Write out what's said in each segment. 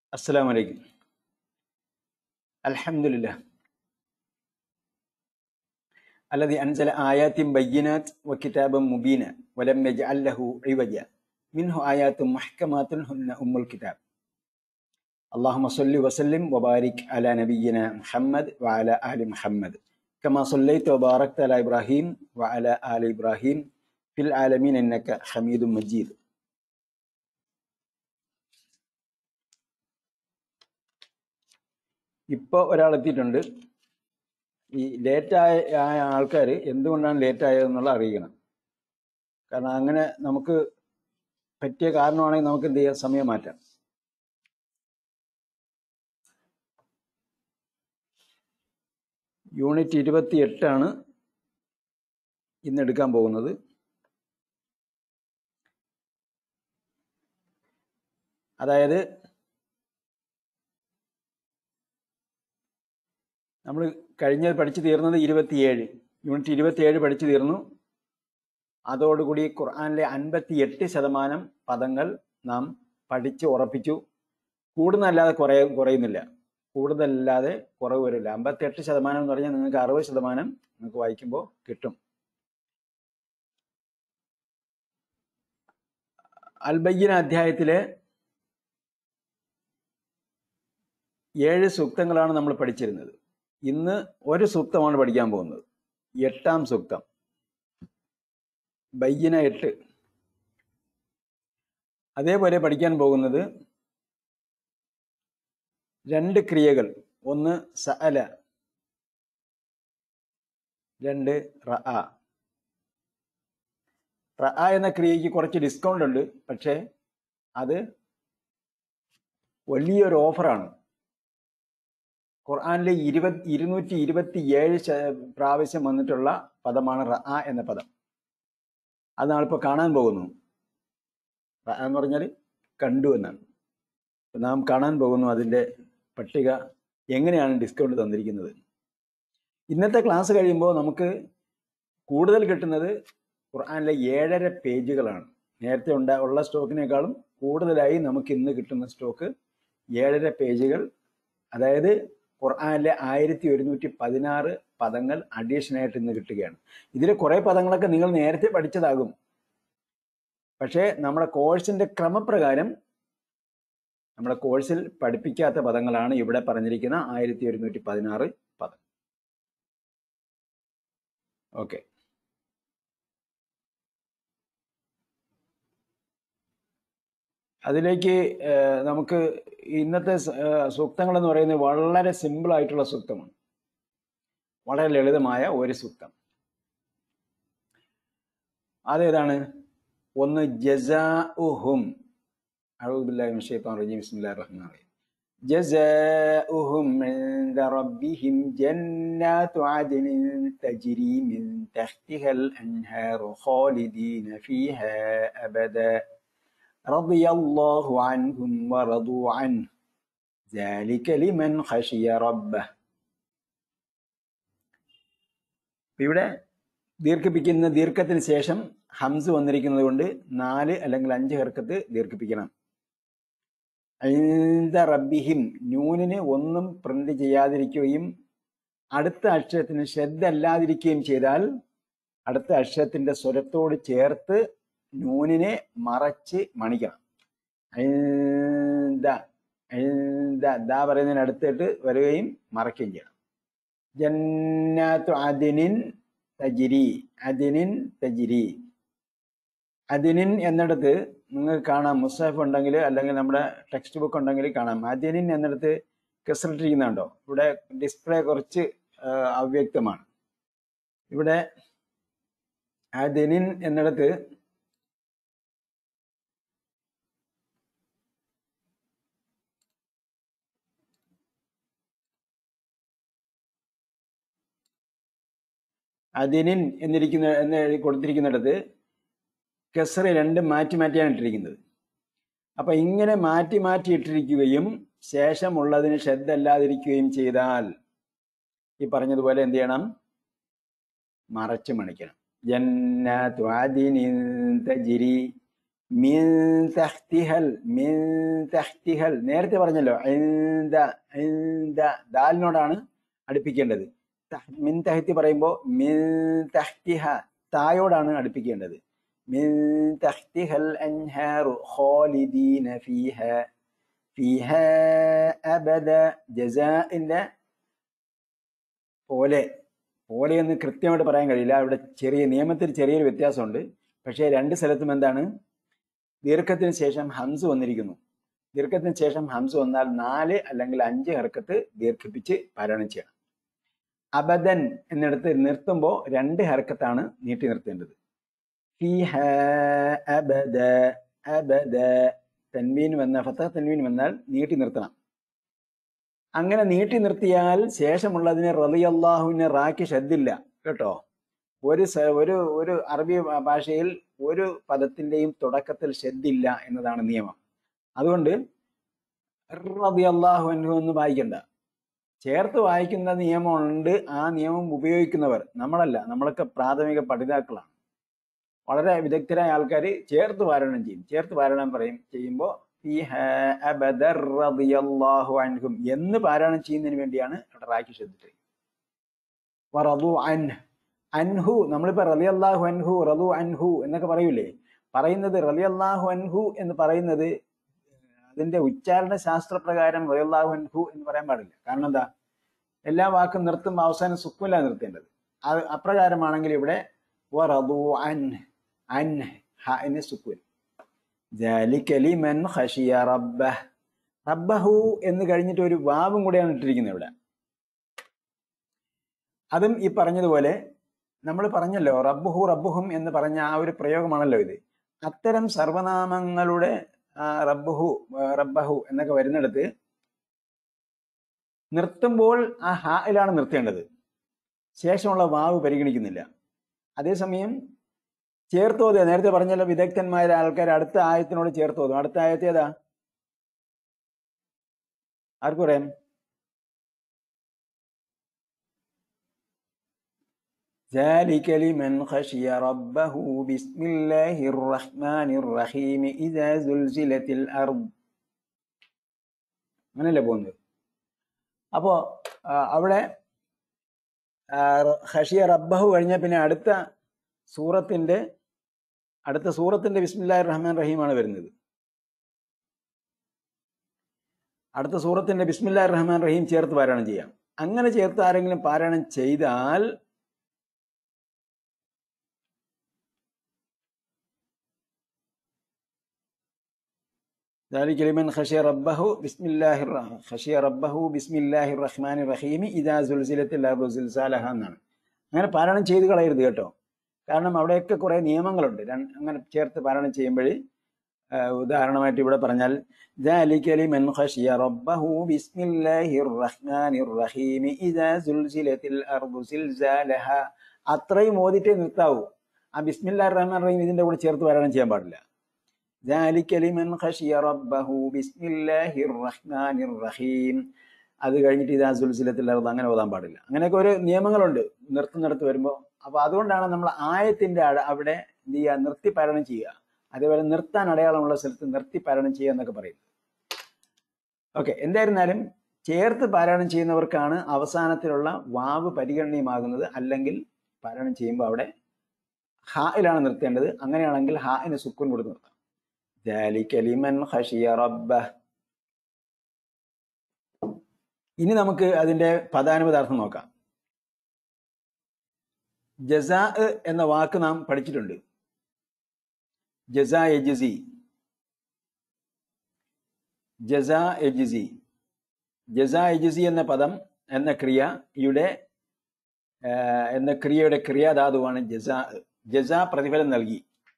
السلام عليكم الحمد لله الذي أنزل آيات بينات وكتابا مبينا ولم يجعل له عوجا منه آيات محكمات هن أم الكتاب اللهم صل وسلم وبارك على نبينا محمد وعلى آل محمد كما صليت وباركت على إبراهيم وعلى آل إبراهيم في العالمين إنك حميد مجيد ഇപ്പോൾ ഒരാൾ എത്തിയിട്ടുണ്ട് ഈ ലേറ്റായ ആയ ആൾക്കാർ എന്തുകൊണ്ടാണ് ലേറ്റ് ആയതെന്നുള്ള അറിയിക്കണം കാരണം അങ്ങനെ നമുക്ക് പറ്റിയ കാരണമാണെങ്കിൽ നമുക്ക് എന്ത് ചെയ്യാം സമയം മാറ്റാം യൂണിറ്റ് ഇരുപത്തി എട്ടാണ് ഇന്ന് എടുക്കാൻ പോകുന്നത് അതായത് നമ്മൾ കഴിഞ്ഞ പഠിച്ചു തീർന്നത് ഇരുപത്തിയേഴ് യൂണിറ്റ് ഇരുപത്തിയേഴ് പഠിച്ചു തീർന്നു അതോടുകൂടി ഖുർആാനിലെ അൻപത്തി എട്ട് ശതമാനം പദങ്ങൾ നാം പഠിച്ച് ഉറപ്പിച്ചു കൂടുന്നതല്ലാതെ കുറേ കുറയുന്നില്ല കൂടുതലല്ലാതെ കുറവ് വരില്ല അമ്പത്തി എട്ട് ശതമാനം എന്ന് പറഞ്ഞാൽ നിങ്ങൾക്ക് അറുപത് ശതമാനം നിങ്ങൾക്ക് വായിക്കുമ്പോൾ കിട്ടും അൽബയ്യന അധ്യായത്തിലെ ഏഴ് സൂക്തങ്ങളാണ് നമ്മൾ പഠിച്ചിരുന്നത് ഇന്ന് ഒരു സൂക്തമാണ് പഠിക്കാൻ പോകുന്നത് എട്ടാം സൂക്തം ബയ്യന എട്ട് അതേപോലെ പഠിക്കാൻ പോകുന്നത് രണ്ട് ക്രിയകൾ ഒന്ന് സഅല രണ്ട് റഅ റഅ എന്ന ക്രിയയ്ക്ക് കുറച്ച് ഡിസ്കൗണ്ട് ഉണ്ട് പക്ഷേ അത് വലിയൊരു ഓഫറാണ് ഖുർആാനിലെ ഇരുപത് ഇരുന്നൂറ്റി ഇരുപത്തി ഏഴ് പ്രാവശ്യം വന്നിട്ടുള്ള പദമാണ് റഅ എന്ന പദം അത് നാളിപ്പോൾ കാണാൻ പോകുന്നു റഅ എന്ന് പറഞ്ഞാൽ കണ്ടു എന്നാണ് നാം കാണാൻ പോകുന്നു അതിൻ്റെ പട്ടിക എങ്ങനെയാണ് ഡിസ്കൗണ്ട് തന്നിരിക്കുന്നത് ഇന്നത്തെ ക്ലാസ് കഴിയുമ്പോൾ നമുക്ക് കൂടുതൽ കിട്ടുന്നത് ഖുർആാനിലെ ഏഴര പേജുകളാണ് നേരത്തെ ഉണ്ട ഉള്ള സ്റ്റോക്കിനേക്കാളും കൂടുതലായി നമുക്ക് ഇന്ന് കിട്ടുന്ന സ്റ്റോക്ക് ഏഴര പേജുകൾ അതായത് ഖുർആാനിലെ ആയിരത്തി ഒരുന്നൂറ്റി പതിനാറ് പദങ്ങൾ അഡീഷണൽ ആയിട്ട് ഇന്ന് കിട്ടുകയാണ് ഇതിലെ കുറേ പദങ്ങളൊക്കെ നിങ്ങൾ നേരത്തെ പഠിച്ചതാകും പക്ഷേ നമ്മുടെ കോഴ്സിന്റെ ക്രമപ്രകാരം നമ്മുടെ കോഴ്സിൽ പഠിപ്പിക്കാത്ത പദങ്ങളാണ് ഇവിടെ പറഞ്ഞിരിക്കുന്ന ആയിരത്തി ഒരുന്നൂറ്റി പതിനാറ് പദം ഓക്കെ അതിലേക്ക് നമുക്ക് ഇന്നത്തെ സൂക്തങ്ങൾ എന്ന് പറയുന്നത് വളരെ സിമ്പിൾ ആയിട്ടുള്ള സൂക്തമാണ് വളരെ ലളിതമായ ഒരു സൂക്തം അതേതാണ് ഒന്ന് ജസാഉഹും അഊദുബില്ലാഹി മിനശ് ശൈത്വാനിർ റജീം ബിസ്മില്ലാഹിർ റഹ്മാനിർ റഹീം جزاؤهم عند ربهم جنات عدن تجري من تحتها الأنهار خالدين فيها أبدا رضي الله عنهم ورضوا عنه ذلك لمن خشي ربه ഇവിടെ ദീർഘിപ്പിക്കുന്ന ദീർഘത്തിന് ശേഷം ഹംസ് വന്നിരിക്കുന്നത് കൊണ്ട് നാല് അല്ലെങ്കിൽ അഞ്ച് ഹെർക്കത്ത് ദീർഘിപ്പിക്കണം റബ്ബിഹിം ന്യൂനിന് ഒന്നും പ്രിന്റ് ചെയ്യാതിരിക്കുകയും അടുത്ത അക്ഷരത്തിന് ശ്രദ്ധ അല്ലാതിരിക്കുകയും ചെയ്താൽ അടുത്ത അക്ഷരത്തിന്റെ സ്വരത്തോട് ചേർത്ത് നൂനിനെ മറച്ച് മണിക്കണം ദ പറയുന്നതിന് അടുത്തിട്ട് വരികയും മറയ്ക്കുകയും ചെയ്യണം ജന്നാത്തു അദിനിൻ തജിരി അദിനിൻ തജിരി അദിനിൻ എന്നിടത്ത് നിങ്ങൾക്ക് കാണാം മുസാഫ് ഉണ്ടെങ്കിൽ അല്ലെങ്കിൽ നമ്മുടെ ടെക്സ്റ്റ് ബുക്ക് ഉണ്ടെങ്കിൽ കാണാം അദിനിൻ എന്നിടത്ത് കെസറിട്ടിരിക്കുന്നുണ്ടോ ഇവിടെ ഡിസ്പ്ലേ കുറച്ച് അവ്യക്തമാണ് ഇവിടെ അദിനിൻ എന്നിടത്ത് അതിനിൻ എന്നിരിക്കുന്ന എന്ന് എഴുതി കൊടുത്തിരിക്കുന്നിടത്ത് കെസറ് രണ്ട് മാറ്റി മാറ്റിയാണ് ഇട്ടിരിക്കുന്നത് അപ്പൊ ഇങ്ങനെ മാറ്റി മാറ്റി ഇട്ടിരിക്കുകയും ശേഷമുള്ളതിന് ശ്രദ്ധ അല്ലാതിരിക്കുകയും ചെയ്താൽ ഈ പറഞ്ഞതുപോലെ എന്ത് ചെയ്യണം മറച്ചു മണിക്കണം ജന്നാത്തു അദിനിൻ തജിരി മിൻ തഹ്തിഹൽ മിൻ തഹ്തിഹൽ നേരത്തെ പറഞ്ഞല്ലോ ഇന്ദ ഇന്ദ ദാലിനോടാണ് അടുപ്പിക്കേണ്ടത് തഹ്- മിൻ തഹ്തി പറയുമ്പോൾ മിൻ തഹ്തിഹ തായോടാണ് അടുപ്പിക്കേണ്ടത് മിൻ തഹ്തിഹൽ അൻഹാറു ഖാലിദീന ഫീഹ ഫീഹ അബദ ജസാഇന്റെ പോലെ പോലെ എന്ന് കൃത്യമായിട്ട് പറയാൻ കഴിയില്ല അവിടെ ചെറിയ നിയമത്തിൽ ചെറിയൊരു വ്യത്യാസമുണ്ട് പക്ഷേ രണ്ട് സ്ഥലത്തും എന്താണ് ദീർഘത്തിന് ശേഷം ഹംസ് വന്നിരിക്കുന്നു ദീർഘത്തിന് ശേഷം ഹംസ് വന്നാൽ നാല് അല്ലെങ്കിൽ അഞ്ച് ഹർക്കത്ത് ദീർഘിപ്പിച്ച് പാരായണം ചെയ്യണം അബദൻ എന്നിടത്ത് നിർത്തുമ്പോൾ രണ്ട് ഹർക്കത്താണ് നീട്ടി നിർത്തേണ്ടത് ഫീഹ അബദ അബദ തൻവീൻ വന്ന ഫത്ത തൻവീൻ വന്നാൽ നീട്ടി നിർത്തണം അങ്ങനെ നീട്ടി നിർത്തിയാൽ ശേഷമുള്ളതിന് റളിയല്ലാഹുവിന് റാക്ക് ഷദ്ദില്ല കേട്ടോ ഒരു സ- ഒരു ഒരു അറബി ഭാ- ഭാഷയിൽ ഒരു പദത്തിന്റെയും തുടക്കത്തിൽ ഷദ്ദില്ല എന്നതാണ് നിയമം അതുകൊണ്ട് റളിയല്ലാഹു അൻഹു എന്ന് വായിക്കണ്ട ചേർത്ത് വായിക്കുന്ന നിയമമുണ്ട് ആ നിയമം ഉപയോഗിക്കുന്നവർ നമ്മളല്ല നമ്മളൊക്കെ പ്രാഥമിക പഠിതാക്കളാണ് വളരെ വിദഗ്ധരായ ആൾക്കാർ ചേർത്ത് പാരായണം ചെയ്യും ചേർത്ത് പാരായണം പറയും ചെയ്യുമ്പോൾ ഈ റളിയല്ലാഹു അൻഹും എന്ന് പാരായണം ചെയ്യുന്നതിന് വേണ്ടിയാണ് ഇവിടെ റാക്കി ശ്രദ്ധിച്ചത് വറദു അൻഹ് അൻഹു നമ്മളിപ്പോ റളിയല്ലാഹു അൻഹു റദു അൻഹു എന്നൊക്കെ പറയൂലേ പറയുന്നത് റളിയല്ലാഹു അൻഹു എന്ന് പറയുന്നത് അതിന്റെ ഉച്ചാരണ ശാസ്ത്രപ്രകാരം റളിയല്ലാഹു അൻഹു എന്ന് പറയാൻ പാടില്ല കാരണം എന്താ എല്ലാ വാക്കും നിർത്തുമ്പോൾ അവസാനം സുക്കുല നിർത്തേണ്ടത് അത് അപ്രകാരമാണെങ്കിൽ ഇവിടെ വറദു അൻഹ് അൻഹ് ഹ സുക്കുൻ ذلك لمن خشي ربه റബ്ബഹു എന്ന് കഴിഞ്ഞിട്ട് ഒരു വാവും കൂടെയാണ് ഇട്ടിരിക്കുന്നത് ഇവിടെ അതും ഈ പറഞ്ഞതുപോലെ നമ്മൾ പറഞ്ഞല്ലോ റബ്ബുഹു റബ്ബുഹും എന്ന് പറഞ്ഞ ആ ഒരു പ്രയോഗമാണല്ലോ ഇത് അത്തരം സർവനാമങ്ങളുടെ ആ, റബ്ബുഹു ആ, റബ്ബഹു എന്നൊക്കെ വരുന്നിടത്ത് നിർത്തുമ്പോൾ ആ ഹായിലാണ് നിർത്തേണ്ടത് ശേഷമുള്ള വാവ് പരിഗണിക്കുന്നില്ല അതേസമയം ചേർത്തോതുക നേരത്തെ പറഞ്ഞല്ലോ വിദഗ്ധന്മാരായ ആൾക്കാർ അടുത്ത ആയത്തിനോട് ചേർത്തോതും അടുത്ത ആയത്ത് ഏതാ ആർക്കും പറയാം ذلك لمن خشي ربه بسم الله الرحمن الرحيم إذا زلزلت الأرض അങ്ങനെയല്ലേ പോകുന്നത് അപ്പോ ആ, അവിടെ ആ, റ- ഖഷിയ റബ്ബഹു കഴിഞ്ഞ പിന്നെ അടുത്ത സൂറത്തിന്റെ അടുത്ത സൂറത്തിന്റെ ബിസ്മില്ലാഹിർ റഹ്മാൻ റഹീമാണ് വരുന്നത് അടുത്ത സൂറത്തിന്റെ ബിസ്മില്ലാഹിർ റഹ്മാൻ റഹീം ചേർത്ത് പാരായണം ചെയ്യാം അങ്ങനെ ചേർത്ത് ആരെങ്കിലും പാരായണം ചെയ്താൽ ذلك لمن خشي ربه بسم الله الرحمن خشي ربه بسم الله الرحمن الرحيم إذا زلزلت الأرض زلزالها എന്നാണ് അങ്ങനെ പാരായണം ചെയ്ത് കളയരുത് കേട്ടോ കാരണം അവിടെയൊക്കെ കുറെ നിയമങ്ങളുണ്ട് രണ്ട് അങ്ങനെ ചേർത്ത് പാരായണം ചെയ്യുമ്പോൾ ഉദാഹരണമായിട്ട് ഇവിടെ പറഞ്ഞാൽ ذلك لمن خشي ربه بسم الله الرحمن الرحيم إذا زلزلت الأرض زلزالها അത്രയും ഓതിട്ടേ നിർത്താവൂ ആ ബിസ്മില്ലാഹിർ റഹ്മാൻ റഹീം ഇതിന്റെ കൂടെ ചേർത്ത് പാരായണം ചെയ്യാൻ പാടില്ല ذلك لمن خشي ربه بسم الله الرحمن الرحيم അത് കഴിഞ്ഞിട്ട് ഇതാ സുൽസിലത്തിലത് അങ്ങനെ ഓതാൻ പാടില്ല അങ്ങനെയൊക്കെ ഒരു നിയമങ്ങളുണ്ട് നിർത്തുന്നിടത്ത് വരുമ്പോൾ അപ്പൊ അതുകൊണ്ടാണ് നമ്മൾ ആയത്തിന്റെ അട- അവിടെ എന്ത് ചെയ്യുക നിർത്തി പാരായണം ചെയ്യുക അതേപോലെ നിർത്താൻ അടയാളമുള്ള സ്ഥലത്ത് നിർത്തി പാരായണം ചെയ്യുക എന്നൊക്കെ പറയും ഓക്കെ എന്തായിരുന്നാലും ചേർത്ത് പാരായണം ചെയ്യുന്നവർക്കാണ് അവസാനത്തിലുള്ള വാവ് പരിഗണനീയമാകുന്നത് അല്ലെങ്കിൽ പാരായണം ചെയ്യുമ്പോൾ അവിടെ ഹായിലാണ് നിർത്തേണ്ടത് അങ്ങനെയാണെങ്കിൽ ഹായിന് സുക്കൂൻ കൊടുത്ത് നിർത്താം ذلك لمن خشي ربه ഇനി നമുക്ക് അതിന്റെ പദാനുപദാർത്ഥം നോക്കാം ജസാ എന്ന വാക്ക് നാം പഠിച്ചിട്ടുണ്ട് ജസാ എജിസി ജസാ എജിസി ജസാ എജിസി എന്ന പദം എന്ന ക്രിയയുടെ ആ, എന്ന ക്രിയയുടെ ക്രിയാധാതുവാണ് ജസാ ജസാ പ്രതിഫലം നൽകി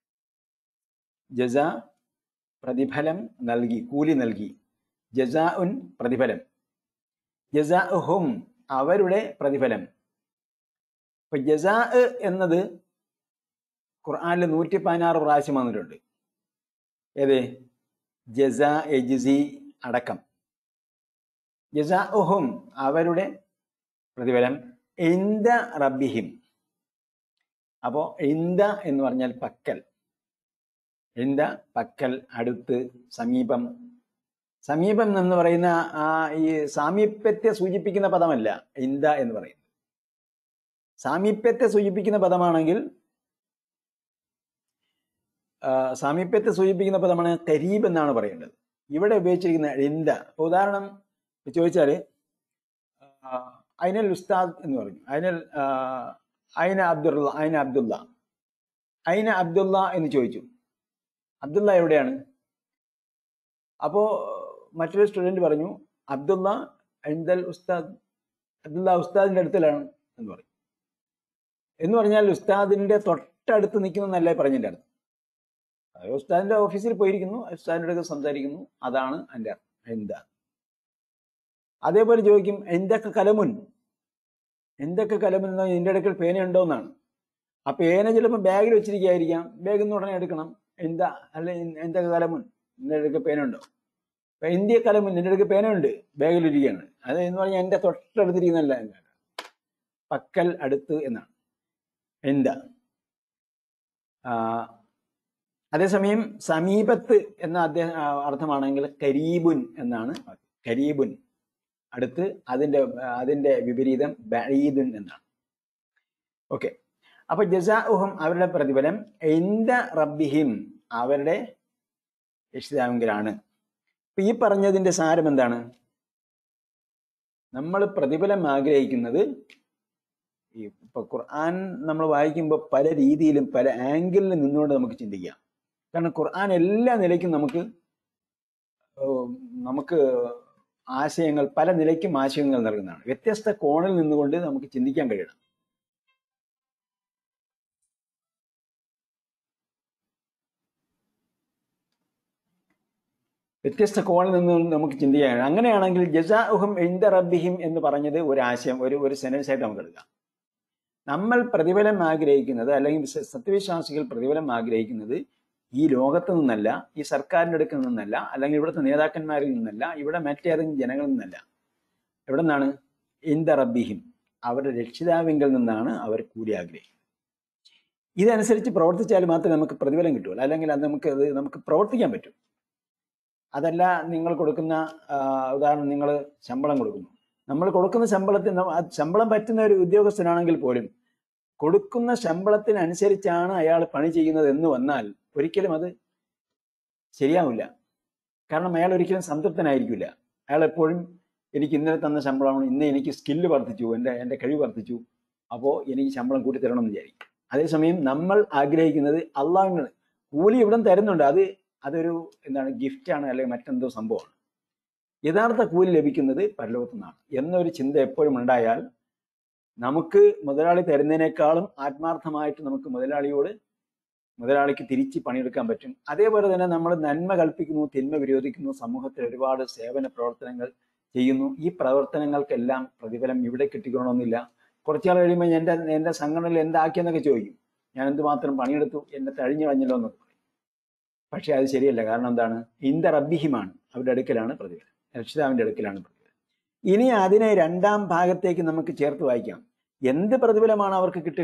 ജസാ പ്രതിഫലം നൽകി കൂലി നൽകി ജസാ ഉൻ പ്രതിഫലം ജസാ ഹും അവരുടെ പ്രതിഫലം ഇപ്പൊ ജസാ എന്നത് ഖുർആനിൽ നൂറ്റി പതിനാറ് പ്രാവശ്യം വന്നിട്ടുണ്ട് ഏത് ജസാ എജിസി അടക്കം ജസാ ഉഹും അവരുടെ പ്രതിഫലം ഇന്ദ റബ്ബിഹിം അപ്പോ ഇന്ദ എന്ന് പറഞ്ഞാൽ പക്കൽ ഇന്ത പക്കൽ അടുത്ത് സമീപം സമീപം എന്ന് പറയുന്ന ആ ഈ സാമീപ്യത്തെ സൂചിപ്പിക്കുന്ന പദമല്ല ഇന്ത എന്ന് പറയുന്നത് സാമീപ്യത്തെ സൂചിപ്പിക്കുന്ന പദമാണെങ്കിൽ ആ, സാമീപ്യത്തെ സൂചിപ്പിക്കുന്ന പദമാണ് കരീബ് എന്നാണ് പറയേണ്ടത് ഇവിടെ ഉപയോഗിച്ചിരിക്കുന്ന ഇന്ത ഇപ്പൊ ഉദാഹരണം ചോദിച്ചാല് ആ, അയിനൽ ഉസ്താദ് എന്ന് പറഞ്ഞു അയിനൽ ആ, അയിന അബ്ദുള്ള അയിന അബ്ദുള്ള അയിന അബ്ദുള്ള എന്ന് ചോദിച്ചു അബ്ദുള്ള എവിടെയാണ് അപ്പോ മറ്റൊരു സ്റ്റുഡന്റ് പറഞ്ഞു അബ്ദുള്ള ഐന്ദൽ ഉസ്താദ് അബ്ദുള്ള ഉസ്താദിന്റെ അടുത്തിലാണ് എന്ന് പറയും എന്ന് പറഞ്ഞാൽ ഉസ്താദിന്റെ തൊട്ടടുത്ത് നിൽക്കുന്നതല്ലേ പറഞ്ഞതിന്റെ അർത്ഥം അതായത് ഉസ്താദിന്റെ ഓഫീസിൽ പോയിരിക്കുന്നു ഉസ്താദിന്റെ അടുത്ത് സംസാരിക്കുന്നു അതാണ് എൻ്റെ അർത്ഥം എന്താ അതേപോലെ ചോദിക്കും എന്തൊക്കെ കലമുൻ എന്തൊക്കെ കലമുൻ എന്ന് പറഞ്ഞാൽ നിന്റെ അടുക്കൽ പേനയുണ്ടോ എന്നാണ് ആ പേന ചിലപ്പോൾ ബാഗിൽ വെച്ചിരിക്കുകയായിരിക്കാം ബാഗിൽ നിന്ന് ഉടനെ എടുക്കണം എന്താ അല്ലെ എന്തൊക്കെ കലമുൻ നിന്റെ അടുക്കൽ പേനുണ്ടോ അപ്പൊ ഇന്ത്യ കലമുൻ നിന്റെ അടുക്കൽ പേനയുണ്ട് ബാഗിലിരിക്കുകയാണ് അത് എന്ന് പറഞ്ഞാൽ എൻ്റെ തൊട്ടടുത്തിരിക്കുന്നല്ല എന്നാണ് പക്കൽ അടുത്ത് എന്നാണ് എന്താ ആ, അതേസമയം സമീപത്ത് എന്ന അദ്ദേഹം ആ, അർത്ഥമാണെങ്കിൽ കരീബുൻ എന്നാണ് കരീബുൻ അടുത്ത് അതിന്റെ അതിന്റെ വിപരീതം ബഈദുൻ എന്നാണ് ഓക്കെ അപ്പൊ ജസാഉഹും അവരുടെ പ്രതിഫലം എന്ത റബ്ബിഹിം അവരുടെ രക്ഷിതാവിങ്കലാണ് ഇപ്പൊ ഈ പറഞ്ഞതിന്റെ സാരം എന്താണ് നമ്മൾ പ്രതിഫലം ആഗ്രഹിക്കുന്നത് ഈ ഇപ്പൊ ഖുർആൻ നമ്മൾ വായിക്കുമ്പോൾ പല രീതിയിലും പല ആംഗിളിൽ നിന്നുകൊണ്ട് നമുക്ക് ചിന്തിക്കാം കാരണം ഖുർആൻ എല്ലാ നിലയ്ക്കും നമുക്ക് ഏഹ്, നമുക്ക് ആശയങ്ങൾ പല നിലയ്ക്കും ആശയങ്ങൾ നൽകുന്നതാണ് വ്യത്യസ്ത കോണിൽ നിന്നുകൊണ്ട് നമുക്ക് ചിന്തിക്കാൻ കഴിയണം വ്യത്യസ്ത കോണിൽ നിന്ന് നമുക്ക് ചിന്തിക്കാൻ അങ്ങനെയാണെങ്കിൽ ജസാഉഹും ഇന്ദ റബ്ബിഹിം എന്ന് പറഞ്ഞത് ഒരു ആശയം ഒരു ഒരു സെന്റൻസ് ആയിട്ട് നമുക്ക് എടുക്കാം നമ്മൾ പ്രതിഫലം ആഗ്രഹിക്കുന്നത് അല്ലെങ്കിൽ സ- സത്യവിശ്വാസികൾ പ്രതിഫലം ആഗ്രഹിക്കുന്നത് ഈ ലോകത്ത് നിന്നല്ല ഈ സർക്കാരിന്റെ അടുക്കൽ നിന്നല്ല അല്ലെങ്കിൽ ഇവിടുത്തെ നേതാക്കന്മാരിൽ നിന്നല്ല ഇവിടെ മറ്റേതെങ്കിലും ജനങ്ങളിൽ നിന്നല്ല എവിടെ നിന്നാണ് ഇന്ദ റബ്ബിഹിം അവരുടെ രക്ഷിതാവിങ്കിൽ നിന്നാണ് അവർ കൂലി ആഗ്രഹിക്കുന്നത് ഇതനുസരിച്ച് പ്രവർത്തിച്ചാൽ മാത്രമേ നമുക്ക് പ്രതിഫലം കിട്ടുള്ളൂ അല്ലെങ്കിൽ അത് നമുക്ക് അത് നമുക്ക് പ്രവർത്തിക്കാൻ പറ്റും അതല്ല നിങ്ങൾ കൊടുക്കുന്ന ആ, ഉദാഹരണം നിങ്ങൾ ശമ്പളം കൊടുക്കുന്നു നമ്മൾ കൊടുക്കുന്ന ശമ്പളത്തിന് നമ്മ- ആ ശമ്പളം പറ്റുന്ന ഒരു ഉദ്യോഗസ്ഥനാണെങ്കിൽ പോലും കൊടുക്കുന്ന ശമ്പളത്തിനനുസരിച്ചാണ് അയാൾ പണി ചെയ്യുന്നത് എന്ന് വന്നാൽ ഒരിക്കലും അത് ശരിയാവില്ല കാരണം അയാൾ ഒരിക്കലും സംതൃപ്തനായിരിക്കില്ല അയാൾ എപ്പോഴും എനിക്ക് ഇന്നലെ തന്ന ശമ്പളമാണ് ഇന്ന് എനിക്ക് സ്കില്ല് വർദ്ധിച്ചു എൻ്റെ എൻ്റെ കഴിവ് വർദ്ധിച്ചു അപ്പോൾ എനിക്ക് ശമ്പളം കൂട്ടി തരണം എന്ന് വിചാരിക്കും അതേസമയം നമ്മൾ ആഗ്രഹിക്കുന്നത് അള്ളാഹ് കൂലി ഇവിടെ തരുന്നുണ്ട് അത് അതൊരു എന്താണ് ഗിഫ്റ്റാണ് അല്ലെങ്കിൽ മറ്റെന്തോ സംഭവമാണ് യഥാർത്ഥ കൂലി ലഭിക്കുന്നത് പരലോകത്തു നിന്നാണ് എന്നൊരു ചിന്ത എപ്പോഴും ഉണ്ടായാൽ നമുക്ക് മുതലാളി തരുന്നതിനേക്കാളും ആത്മാർത്ഥമായിട്ട് നമുക്ക് മുതലാളിയോട് മുതലാളിക്ക് തിരിച്ച് പണിയെടുക്കാൻ പറ്റും അതേപോലെ തന്നെ നമ്മൾ നന്മ കൽപ്പിക്കുന്നു തിന്മ വിരോധിക്കുന്നു സമൂഹത്തിൽ ഒരുപാട് സേവന പ്രവർത്തനങ്ങൾ ചെയ്യുന്നു ഈ പ്രവർത്തനങ്ങൾക്കെല്ലാം പ്രതിഫലം ഇവിടെ കിട്ടിക്കണമെന്നില്ല കുറച്ചാൾ കഴിയുമ്പോൾ എൻ്റെ എൻ്റെ സംഘടനയിൽ എന്താക്കിയെന്നൊക്കെ ചോദിക്കും ഞാൻ എന്തുമാത്രം പണിയെടുത്തു എന്നെ തഴിഞ്ഞു കളഞ്ഞല്ലോ എന്നൊക്കെ പറയും പക്ഷെ അത് ശരിയല്ല കാരണം എന്താണ് ഇന്ദ റബ്ബിഹിമാണ് അവരുടെ അടുക്കലാണ് പ്രതിഫലം രക്ഷിതാവിന്റെ അടുക്കലാണ് പ്രതിഫലം ഇനി അതിനെ രണ്ടാം ഭാഗത്തേക്ക് നമുക്ക് ചേർത്ത് വായിക്കാം എന്ത് പ്രതിഫലമാണ് അവർക്ക് കിട്ടുക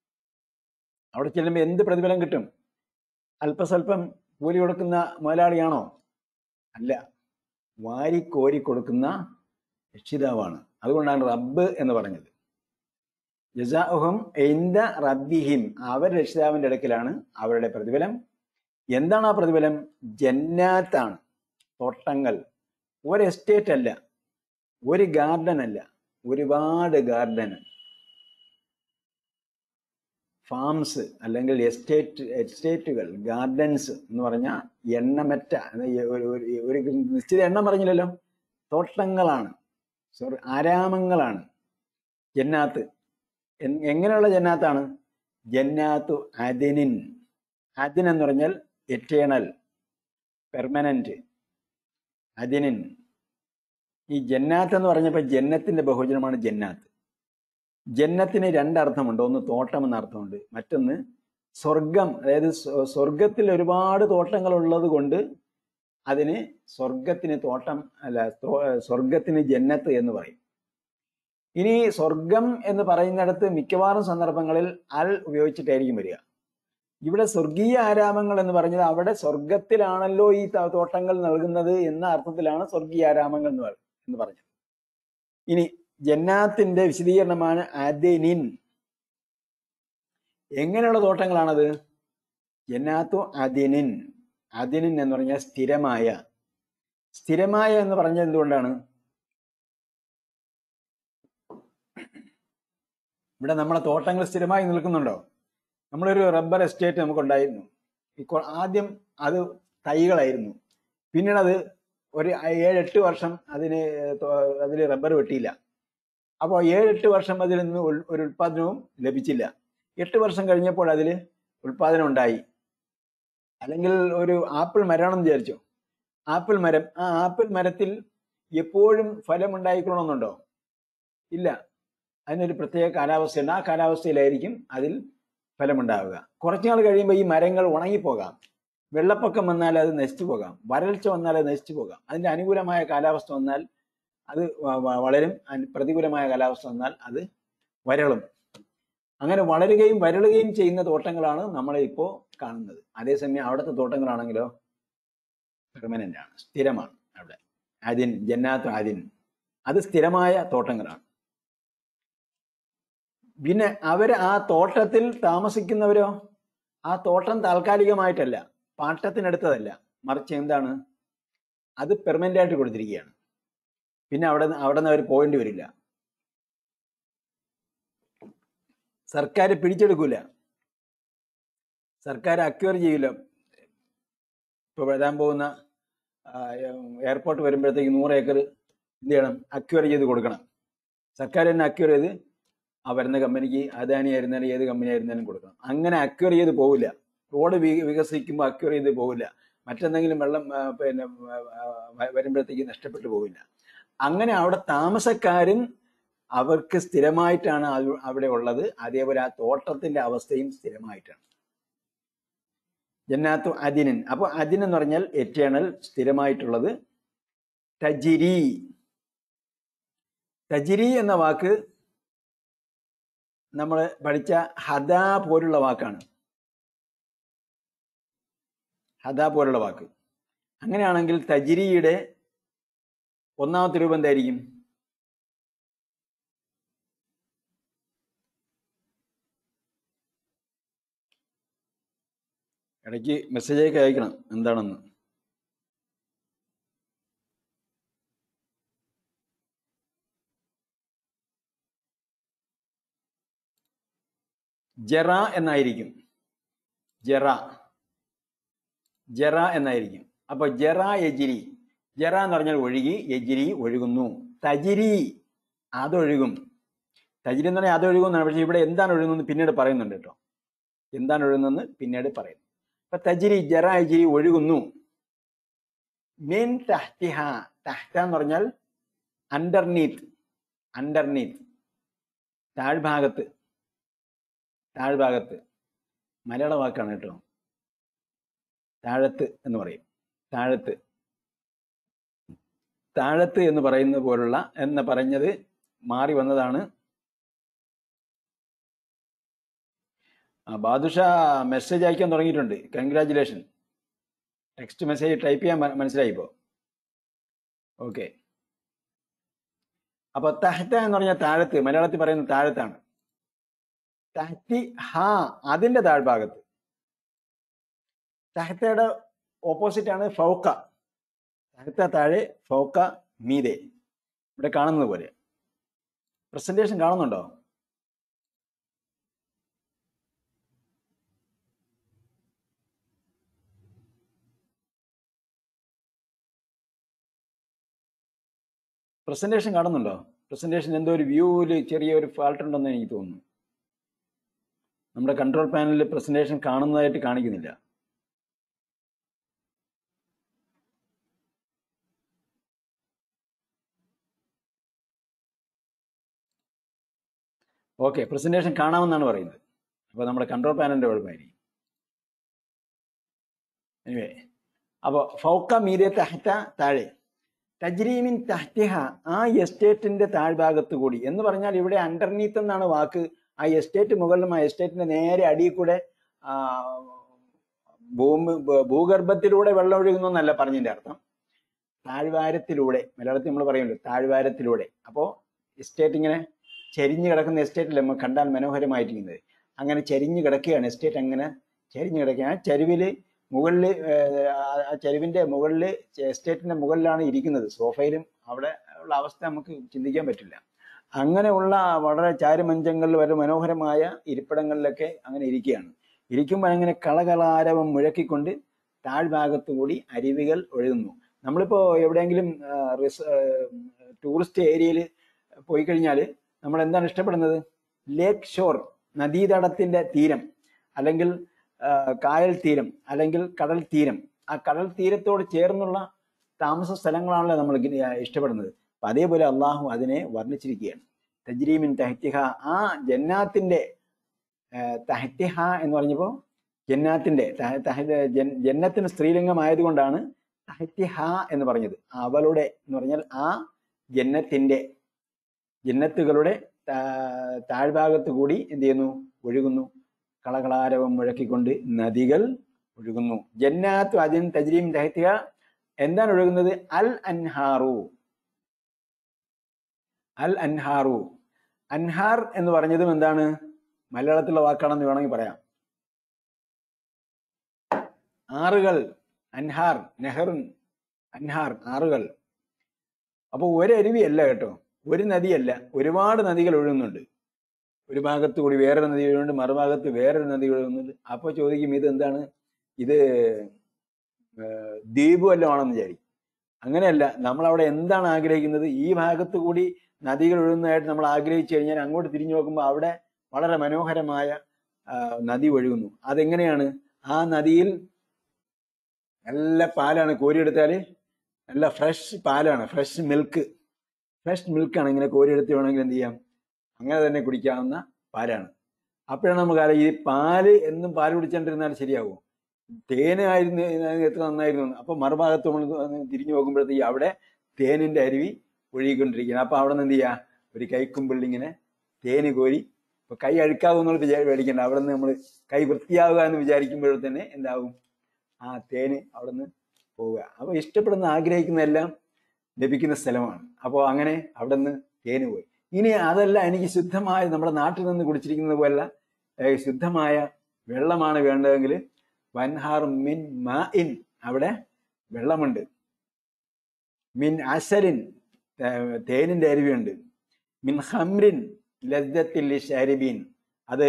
അവിടെ ചെല്ലുമ്പോൾ എന്ത് പ്രതിഫലം കിട്ടും അല്പസ്വല്പം കൂലി കൊടുക്കുന്ന മുതലാളിയാണോ അല്ല വാരിക്കോരി കൊടുക്കുന്ന രക്ഷിതാവാണ് അതുകൊണ്ടാണ് റബ്ബ് എന്ന് പറഞ്ഞത് ജസാഉഹും ഇന്ദ റബ്ബിഹിം അവർ രക്ഷിതാവിന്റെ അടുക്കലാണ് അവരുടെ പ്രതിഫലം എന്താണ് ആ പ്രതിഫലം ജന്നാത്താണ് തോട്ടങ്ങൾ ഒരു എസ്റ്റേറ്റ് അല്ല ഒരു ഗാർഡൻ അല്ല ഒരുപാട് ഗാർഡൻ ഫാംസ് അല്ലെങ്കിൽ എസ്റ്റേറ്റ് എസ്റ്റേറ്റുകൾ ഗാർഡൻസ് എന്ന് പറഞ്ഞാൽ എണ്ണമറ്റ അത് ഈ ഒരു- ഒരു- ഒരു നിശ്ചിത എണ്ണം പറഞ്ഞില്ലല്ലോ തോട്ടങ്ങളാണ് സോറി ആരാമങ്ങളാണ് ജന്നാത്ത് എൻ- എങ്ങനെയുള്ള ജന്നാത്താണ് ജന്നാത്തു അദിനിൻ അദിൻ എന്ന് പറഞ്ഞാൽ എറ്റേണൽ പെർമനന്റ് അദിനിൻ ഈ ജന്നാത്ത് എന്ന് പറഞ്ഞപ്പോൾ ജന്നത്തിന്റെ ബഹുവചനമാണ് ജന്നാത്ത് ജന്നത്തിന് രണ്ടർത്ഥമുണ്ട് ഒന്ന് തോട്ടം എന്ന അർത്ഥമുണ്ട് മറ്റൊന്ന് സ്വർഗം അതായത് സ്വ- സ്വർഗത്തിൽ ഒരുപാട് തോട്ടങ്ങൾ ഉള്ളത് കൊണ്ട് അതിന് സ്വർഗത്തിന് തോട്ടം അല്ല സ്തോ- സ്വർഗത്തിന് ജന്നത്ത് എന്ന് പറയും ഇനി സ്വർഗം എന്ന് പറയുന്നിടത്ത് മിക്കവാറും സന്ദർഭങ്ങളിൽ അൽ ഉപയോഗിച്ചിട്ടായിരിക്കും വരിക ഇവിടെ സ്വർഗീയ ആരാമങ്ങൾ എന്ന് പറഞ്ഞത് അവിടെ സ്വർഗത്തിലാണല്ലോ ഈ ത- തോട്ടങ്ങൾ നൽകുന്നത് എന്ന അർത്ഥത്തിലാണ് സ്വർഗീയ ആരാമങ്ങൾ എന്ന് പറ- എന്ന് പറഞ്ഞത് ഇനി ജന്നാത്തിന്റെ വിശദീകരണമാണ് ആദ്യനിൻ എങ്ങനെയുള്ള തോട്ടങ്ങളാണത് ജന്നാത്തു ആദ്യനിൻ ആദ്യനിൻ എന്ന് പറഞ്ഞാൽ സ്ഥിരമായ സ്ഥിരമായ എന്ന് പറഞ്ഞത് എന്തുകൊണ്ടാണ് ഇവിടെ നമ്മളെ തോട്ടങ്ങൾ സ്ഥിരമായി നിൽക്കുന്നുണ്ടോ നമ്മളൊരു റബ്ബർ എസ്റ്റേറ്റ് നമുക്കുണ്ടായിരുന്നു ഈ കൊ- ആദ്യം അത് തൈകളായിരുന്നു പിന്നീട് അത് ഒരു ഏഴെട്ട് വർഷം അതിന് അതിൽ റബ്ബർ വെട്ടിയില്ല അപ്പോൾ ഏഴെട്ട് വർഷം അതിൽ നിന്ന് ഉൽ- ഒരു ഉൽപാദനവും ലഭിച്ചില്ല എട്ട് വർഷം കഴിഞ്ഞപ്പോൾ അതിൽ ഉൽപാദനം ഉണ്ടായി അല്ലെങ്കിൽ ഒരു ആപ്പിൾ മരമാണെന്ന് വിചാരിച്ചോ ആപ്പിൾ മരം ആ ആപ്പിൾ മരത്തിൽ എപ്പോഴും ഫലം ഉണ്ടായിക്കൊള്ളണമെന്നുണ്ടോ ഇല്ല അതിനൊരു പ്രത്യേക കാലാവസ്ഥയുണ്ട് ആ കാലാവസ്ഥയിലായിരിക്കും അതിൽ ഫലമുണ്ടാവുക കുറച്ചു നാൾ കഴിയുമ്പോൾ ഈ മരങ്ങൾ ഉണങ്ങിപ്പോകാം വെള്ളപ്പൊക്കം വന്നാൽ അത് നശിച്ചു പോകാം വരൾച്ച വന്നാൽ അത് നശിച്ചു പോകാം അതിന്റെ അനുകൂലമായ കാലാവസ്ഥ വന്നാൽ അത് വ- വ- വളരും അൻ- പ്രതികൂലമായ കാലാവസ്ഥ വന്നാൽ അത് വരളും അങ്ങനെ വളരുകയും വരളുകയും ചെയ്യുന്ന തോട്ടങ്ങളാണ് നമ്മൾ ഇപ്പോൾ കാണുന്നത് അതേസമയം അവിടുത്തെ തോട്ടങ്ങളാണെങ്കിലോ പെർമനന്റ് ആണ് സ്ഥിരമാണ് അവിടെ ആദിൻ ജന്നാത്ത് ആദിൻ അത് സ്ഥിരമായ തോട്ടങ്ങളാണ് പിന്നെ അവര് ആ തോട്ടത്തിൽ താമസിക്കുന്നവരോ ആ തോട്ടം താൽക്കാലികമായിട്ടല്ല പാട്ടത്തിനടുത്തതല്ല മറിച്ച് എന്താണ് അത് പെർമനന്റ് ആയിട്ട് കൊടുത്തിരിക്കുകയാണ് പിന്നെ അവിടെ അവിടെ നിന്ന് അവർ പോകേണ്ടി വരില്ല സർക്കാർ പിടിച്ചെടുക്കൂല സർക്കാർ അക്വയർ ചെയ്യില്ല ഇപ്പൊ വരാൻ പോകുന്ന എയർപോർട്ട് വരുമ്പോഴത്തേക്ക് നൂറ് ഏക്കർ എന്ത് ചെയ്യണം അക്വയർ ചെയ്ത് കൊടുക്കണം സർക്കാർ തന്നെ അക്വയർ ചെയ്ത് ആ വരുന്ന കമ്പനിക്ക് അദാനി ആയിരുന്നാലും ഏത് കമ്പനി ആയിരുന്നാലും കൊടുക്കണം അങ്ങനെ അക്വയർ ചെയ്ത് പോവില്ല റോഡ് വി- വികസിക്കുമ്പോൾ അക്വയർ ചെയ്ത് പോവില്ല മറ്റെന്തെങ്കിലും വെള്ളം ആ, പിന്നെ ആ, വ- വരുമ്പോഴത്തേക്ക് നഷ്ടപ്പെട്ടു പോവില്ല അങ്ങനെ അവിടെ താമസക്കാരും അവർക്ക് സ്ഥിരമായിട്ടാണ് അത് അവിടെ ഉള്ളത് അതേപോലെ ആ തോട്ടത്തിന്റെ അവസ്ഥയും സ്ഥിരമായിട്ടാണ് ജന്നാത്തു അദിനൻ അപ്പൊ അദിൻ എന്ന് പറഞ്ഞാൽ എറ്റേണൽ സ്ഥിരമായിട്ടുള്ളത് തജിരി തജിരി എന്ന വാക്ക് നമ്മൾ പഠിച്ച ഹദ പോലുള്ള വാക്കാണ് ഹദ പോലുള്ള വാക്ക് അങ്ങനെയാണെങ്കിൽ തജിരിയുടെ ഒന്നാമത്തെ രൂപം എന്തായിരിക്കും ഇടയ്ക്ക് മെസ്സേജൊക്കെ അയക്കണം എന്താണെന്ന് ജറ എന്നായിരിക്കും ജറ ജറ എന്നായിരിക്കും അപ്പൊ ജറ യജിരി ജറ എന്ന് പറഞ്ഞാൽ ഒഴുകി യജിരി ഒഴുകുന്നു തജിരി അതൊഴുകും തജിരി എന്ന് പറഞ്ഞാൽ അതൊഴുകും എന്നാണ് പക്ഷെ ഇവിടെ എന്താണ് ഒഴുകുന്നത് പിന്നീട് പറയുന്നുണ്ട് കേട്ടോ എന്താണ് ഒഴുകുന്നതെന്ന് പിന്നീട് പറയുന്നു അപ്പൊ തജിരി ജറ യജിരി ഒഴുകുന്നു മീൻ തഹ്തിഹ തഹ്ത എന്ന് പറഞ്ഞാൽ അണ്ടർനീത്ത് അണ്ടർനീത്ത് താഴ്ഭാഗത്ത് താഴ്ഭാഗത്ത് മലയാള വാക്കാണ് കേട്ടോ താഴത്ത് എന്ന് പറയും താഴത്ത് താഴത്ത് എന്ന് പറയുന്ന പോലുള്ള എന്ന് പറഞ്ഞത് മാറി വന്നതാണ് ആ, ബാദുഷ മെസ്സേജ് അയക്കാൻ തുടങ്ങിയിട്ടുണ്ട് കൺഗ്രാറ്റുലേഷൻ ടെക്സ്റ്റ് മെസ്സേജ് ടൈപ്പ് ചെയ്യാൻ മ- മനസ്സിലായിപ്പോ ഓക്കെ അപ്പൊ തഹ്ത എന്ന് പറഞ്ഞാൽ താഴത്ത് മലയാളത്തിൽ പറയുന്ന താഴത്താണ് തഹ്തി ഹ അതിന്റെ താഴ്ഭാഗത്ത് തഹത്തയുടെ ഓപ്പോസിറ്റ് ആണ് ഫൗക്ക തഹത്ത താഴെ ഫൗക്ക മീതെ ഇവിടെ കാണുന്നത് പോലെ പ്രസന്റേഷൻ കാണുന്നുണ്ടോ പ്രസന്റേഷൻ കാണുന്നുണ്ടോ പ്രസന്റേഷൻ എന്തോ ഒരു വ്യൂവിൽ ചെറിയ ഒരു ഫാൾട്ട് ഉണ്ടെന്ന് എനിക്ക് തോന്നുന്നു നമ്മുടെ കൺട്രോൾ പാനലിൽ പ്രസന്റേഷൻ കാണുന്നതായിട്ട് കാണിക്കുന്നില്ല ഓക്കെ പ്രസന്റേഷൻ കാണാമെന്നാണ് പറയുന്നത് അപ്പോൾ നമ്മുടെ കൺട്രോൾ പാനലിന്റെ കുഴപ്പമായിരിക്കും എനിവേ അപ്പോൾ ഫൗക്ക മീതെ തഹത്ത താഴെ തജ്രീമിൻ തഹ്തിഹ ആ എസ്റ്റേറ്റിന്റെ താഴ്ഭാഗത്ത് കൂടി എന്ന് പറഞ്ഞാൽ ഇവിടെ അണ്ടർനീത്ത് എന്നാണ് വാക്ക് ആ എസ്റ്റേറ്റ് മുകളിലും ആ എസ്റ്റേറ്റിന്റെ നേരെ അടിയിൽ കൂടെ ആ, ഭൂമി ഭൂ- ഭൂഗർഭത്തിലൂടെ വെള്ളം ഒഴുകുന്നു എന്നല്ല പറഞ്ഞതിന്റെ അർത്ഥം താഴ്വാരത്തിലൂടെ മലയാളത്തിൽ നമ്മൾ പറയുമല്ലോ താഴ്വാരത്തിലൂടെ അപ്പോൾ എസ്റ്റേറ്റ് ഇങ്ങനെ ചെരിഞ്ഞു കിടക്കുന്ന എസ്റ്റേറ്റിൽ നമ്മൾ കണ്ടാൽ മനോഹരമായിരിക്കുന്നത് അങ്ങനെ ചെരിഞ്ഞു കിടക്കുകയാണ് എസ്റ്റേറ്റ് അങ്ങനെ ചെരിഞ്ഞു കിടക്കുകയാണ് ആ ചരിവില് മുകളിൽ ആ ചരിവിന്റെ മുകളിൽ എസ്റ്റേറ്റിന്റെ മുകളിലാണ് ഇരിക്കുന്നത് സോഫയിലും അവിടെ ഉള്ള അവസ്ഥ നമുക്ക് ചിന്തിക്കാൻ പറ്റില്ല അങ്ങനെയുള്ള വളരെ ചാരുമഞ്ചങ്ങളിൽ വരെ മനോഹരമായ ഇരിപ്പിടങ്ങളിലൊക്കെ അങ്ങനെ ഇരിക്കുകയാണ് ഇരിക്കുമ്പോൾ അങ്ങനെ കളകളാരവം മുഴക്കിക്കൊണ്ട് താഴ്ഭാഗത്തു കൂടി അരുവികൾ ഒഴുകുന്നു നമ്മളിപ്പോ എവിടെയെങ്കിലും ആ, റിസ ടൂറിസ്റ്റ് ഏരിയയിൽ പോയി കഴിഞ്ഞാൽ നമ്മൾ എന്താണ് ഇഷ്ടപ്പെടുന്നത് ലേക്ക് ഷോർ നദീതടത്തിന്റെ തീരം അല്ലെങ്കിൽ ആ, കായൽ തീരം അല്ലെങ്കിൽ കടൽ തീരം ആ കടൽ തീരത്തോട് ചേർന്നുള്ള താമസ സ്ഥലങ്ങളാണല്ലോ നമ്മൾ ഇങ്ങനെ ഇഷ്ടപ്പെടുന്നത് അപ്പൊ അതേപോലെ അള്ളാഹു അതിനെ വർണ്ണിച്ചിരിക്കുകയാണ് തജ്രീമിൻ തഹറ്റിഹ ആ ജന്നാത്തിന്റെ ആ, തഹറ്റിഹ എന്ന് പറഞ്ഞപ്പോൾ ജന്നാത്തിന്റെ തഹ- തഹ- ജൻ- ജന്നത്തിന് സ്ത്രീലിംഗം ആയതുകൊണ്ടാണ് തഹറ്റിഹ എന്ന് പറഞ്ഞത് അവളുടെ എന്ന് പറഞ്ഞാൽ ആ ജന്നത്തിന്റെ ജന്നത്തുകളുടെ താ- താഴ്ഭാഗത്ത് കൂടി എന്ത് ചെയ്യുന്നു ഒഴുകുന്നു കളകളാരവം മുഴക്കിക്കൊണ്ട് നദികൾ ഒഴുകുന്നു ജന്നാത്തു അതിൻ തജ്രീം തഹത്തിഹ എന്താണ് ഒഴുകുന്നത് അൽ അൻഹാറു അൽ അൻഹാറു അൻഹാർ എന്ന് പറഞ്ഞതും എന്താണ് മലയാളത്തിലുള്ള വാക്കാണെന്ന് വേണമെങ്കിൽ പറയാം ആറുകൾ അൻഹാർ നെഹറുൻ അൻഹാർ ആറുകൾ അപ്പൊ ഒരരുവിയല്ല കേട്ടോ ഒരു നദിയല്ല ഒരുപാട് നദികൾ ഒഴുകുന്നുണ്ട് ഒരു ഭാഗത്ത് കൂടി വേറൊരു നദി ഒഴുകുന്നുണ്ട് മറുഭാഗത്ത് വേറൊരു നദി ഒഴുകുന്നുണ്ട് അപ്പോൾ ചോദിക്കും ഇത് എന്താണ് ഇത് ഏർ ദ്വീപ് വല്ലതും ആണെന്ന് വിചാരിക്കും അങ്ങനെയല്ല നമ്മൾ അവിടെ എന്താണ് ആഗ്രഹിക്കുന്നത് ഈ ഭാഗത്ത് കൂടി നദികൾ ഒഴുകുന്നതായിട്ട് നമ്മൾ ആഗ്രഹിച്ചു കഴിഞ്ഞാൽ അങ്ങോട്ട് തിരിഞ്ഞു നോക്കുമ്പോൾ അവിടെ വളരെ മനോഹരമായ ആ, നദി ഒഴുകുന്നു അതെങ്ങനെയാണ് ആ നദിയിൽ നല്ല പാലാണ് കോരിയെടുത്താൽ നല്ല ഫ്രഷ് പാലാണ് ഫ്രഷ് മിൽക്ക് ഫ്രഷ് മിൽക്കാണ് ഇങ്ങനെ കോരിയെടുത്ത് വേണമെങ്കിൽ എന്ത് ചെയ്യാം അങ്ങനെ തന്നെ കുടിക്കാവുന്ന പാലാണ് അപ്പോഴാണ് നമുക്ക് അറിയാം ഈ പാല് എന്നും പാല് കുടിച്ചോണ്ടിരുന്നാൽ ശരിയാവും തേനായിരുന്നു എത്ര നന്നായിരുന്നു എന്ന്. അപ്പൊ മറുഭാഗത്ത് നമ്മൾ തിരിഞ്ഞു നോക്കുമ്പോഴത്തേക്ക് അവിടെ തേനിന്റെ അരുവി ഒഴുകിക്കൊണ്ടിരിക്കുകയാണ് അപ്പൊ അവിടെ നിന്ന് എന്ത് ചെയ്യുക ഒരു കൈക്കുമ്പിൾ ഇങ്ങനെ തേന് കോരി ഇപ്പൊ കൈ അഴുക്കാവുന്നുള്ള വിചാരി മേടിക്കണ്ട അവിടെ നിന്ന് നമ്മൾ കൈ വൃത്തിയാവുക എന്ന് വിചാരിക്കുമ്പോൾ തന്നെ എന്താവും ആ തേന് അവിടെ നിന്ന് പോവുക അപ്പൊ ഇഷ്ടപ്പെടുന്ന ആഗ്രഹിക്കുന്ന എല്ലാം ലഭിക്കുന്ന സ്ഥലമാണ് അപ്പോൾ അങ്ങനെ അവിടെ നിന്ന് തേന് പോയി ഇനി അതല്ല എനിക്ക് ശുദ്ധമായ നമ്മുടെ നാട്ടിൽ നിന്ന് കുടിച്ചിരിക്കുന്നത് പോലല്ല ഏ, ശുദ്ധമായ വെള്ളമാണ് വേണ്ടതെങ്കിൽ വൻഹാർ മിൻ മാ ഇൻ അവിടെ വെള്ളമുണ്ട് മിൻ അസരിൻ തേ- തേനിന്റെ അരുവിയുണ്ട് മിൻ ഹംറിൻ ലദ്ദത്തിൽ ഷാരിബീൻ അത്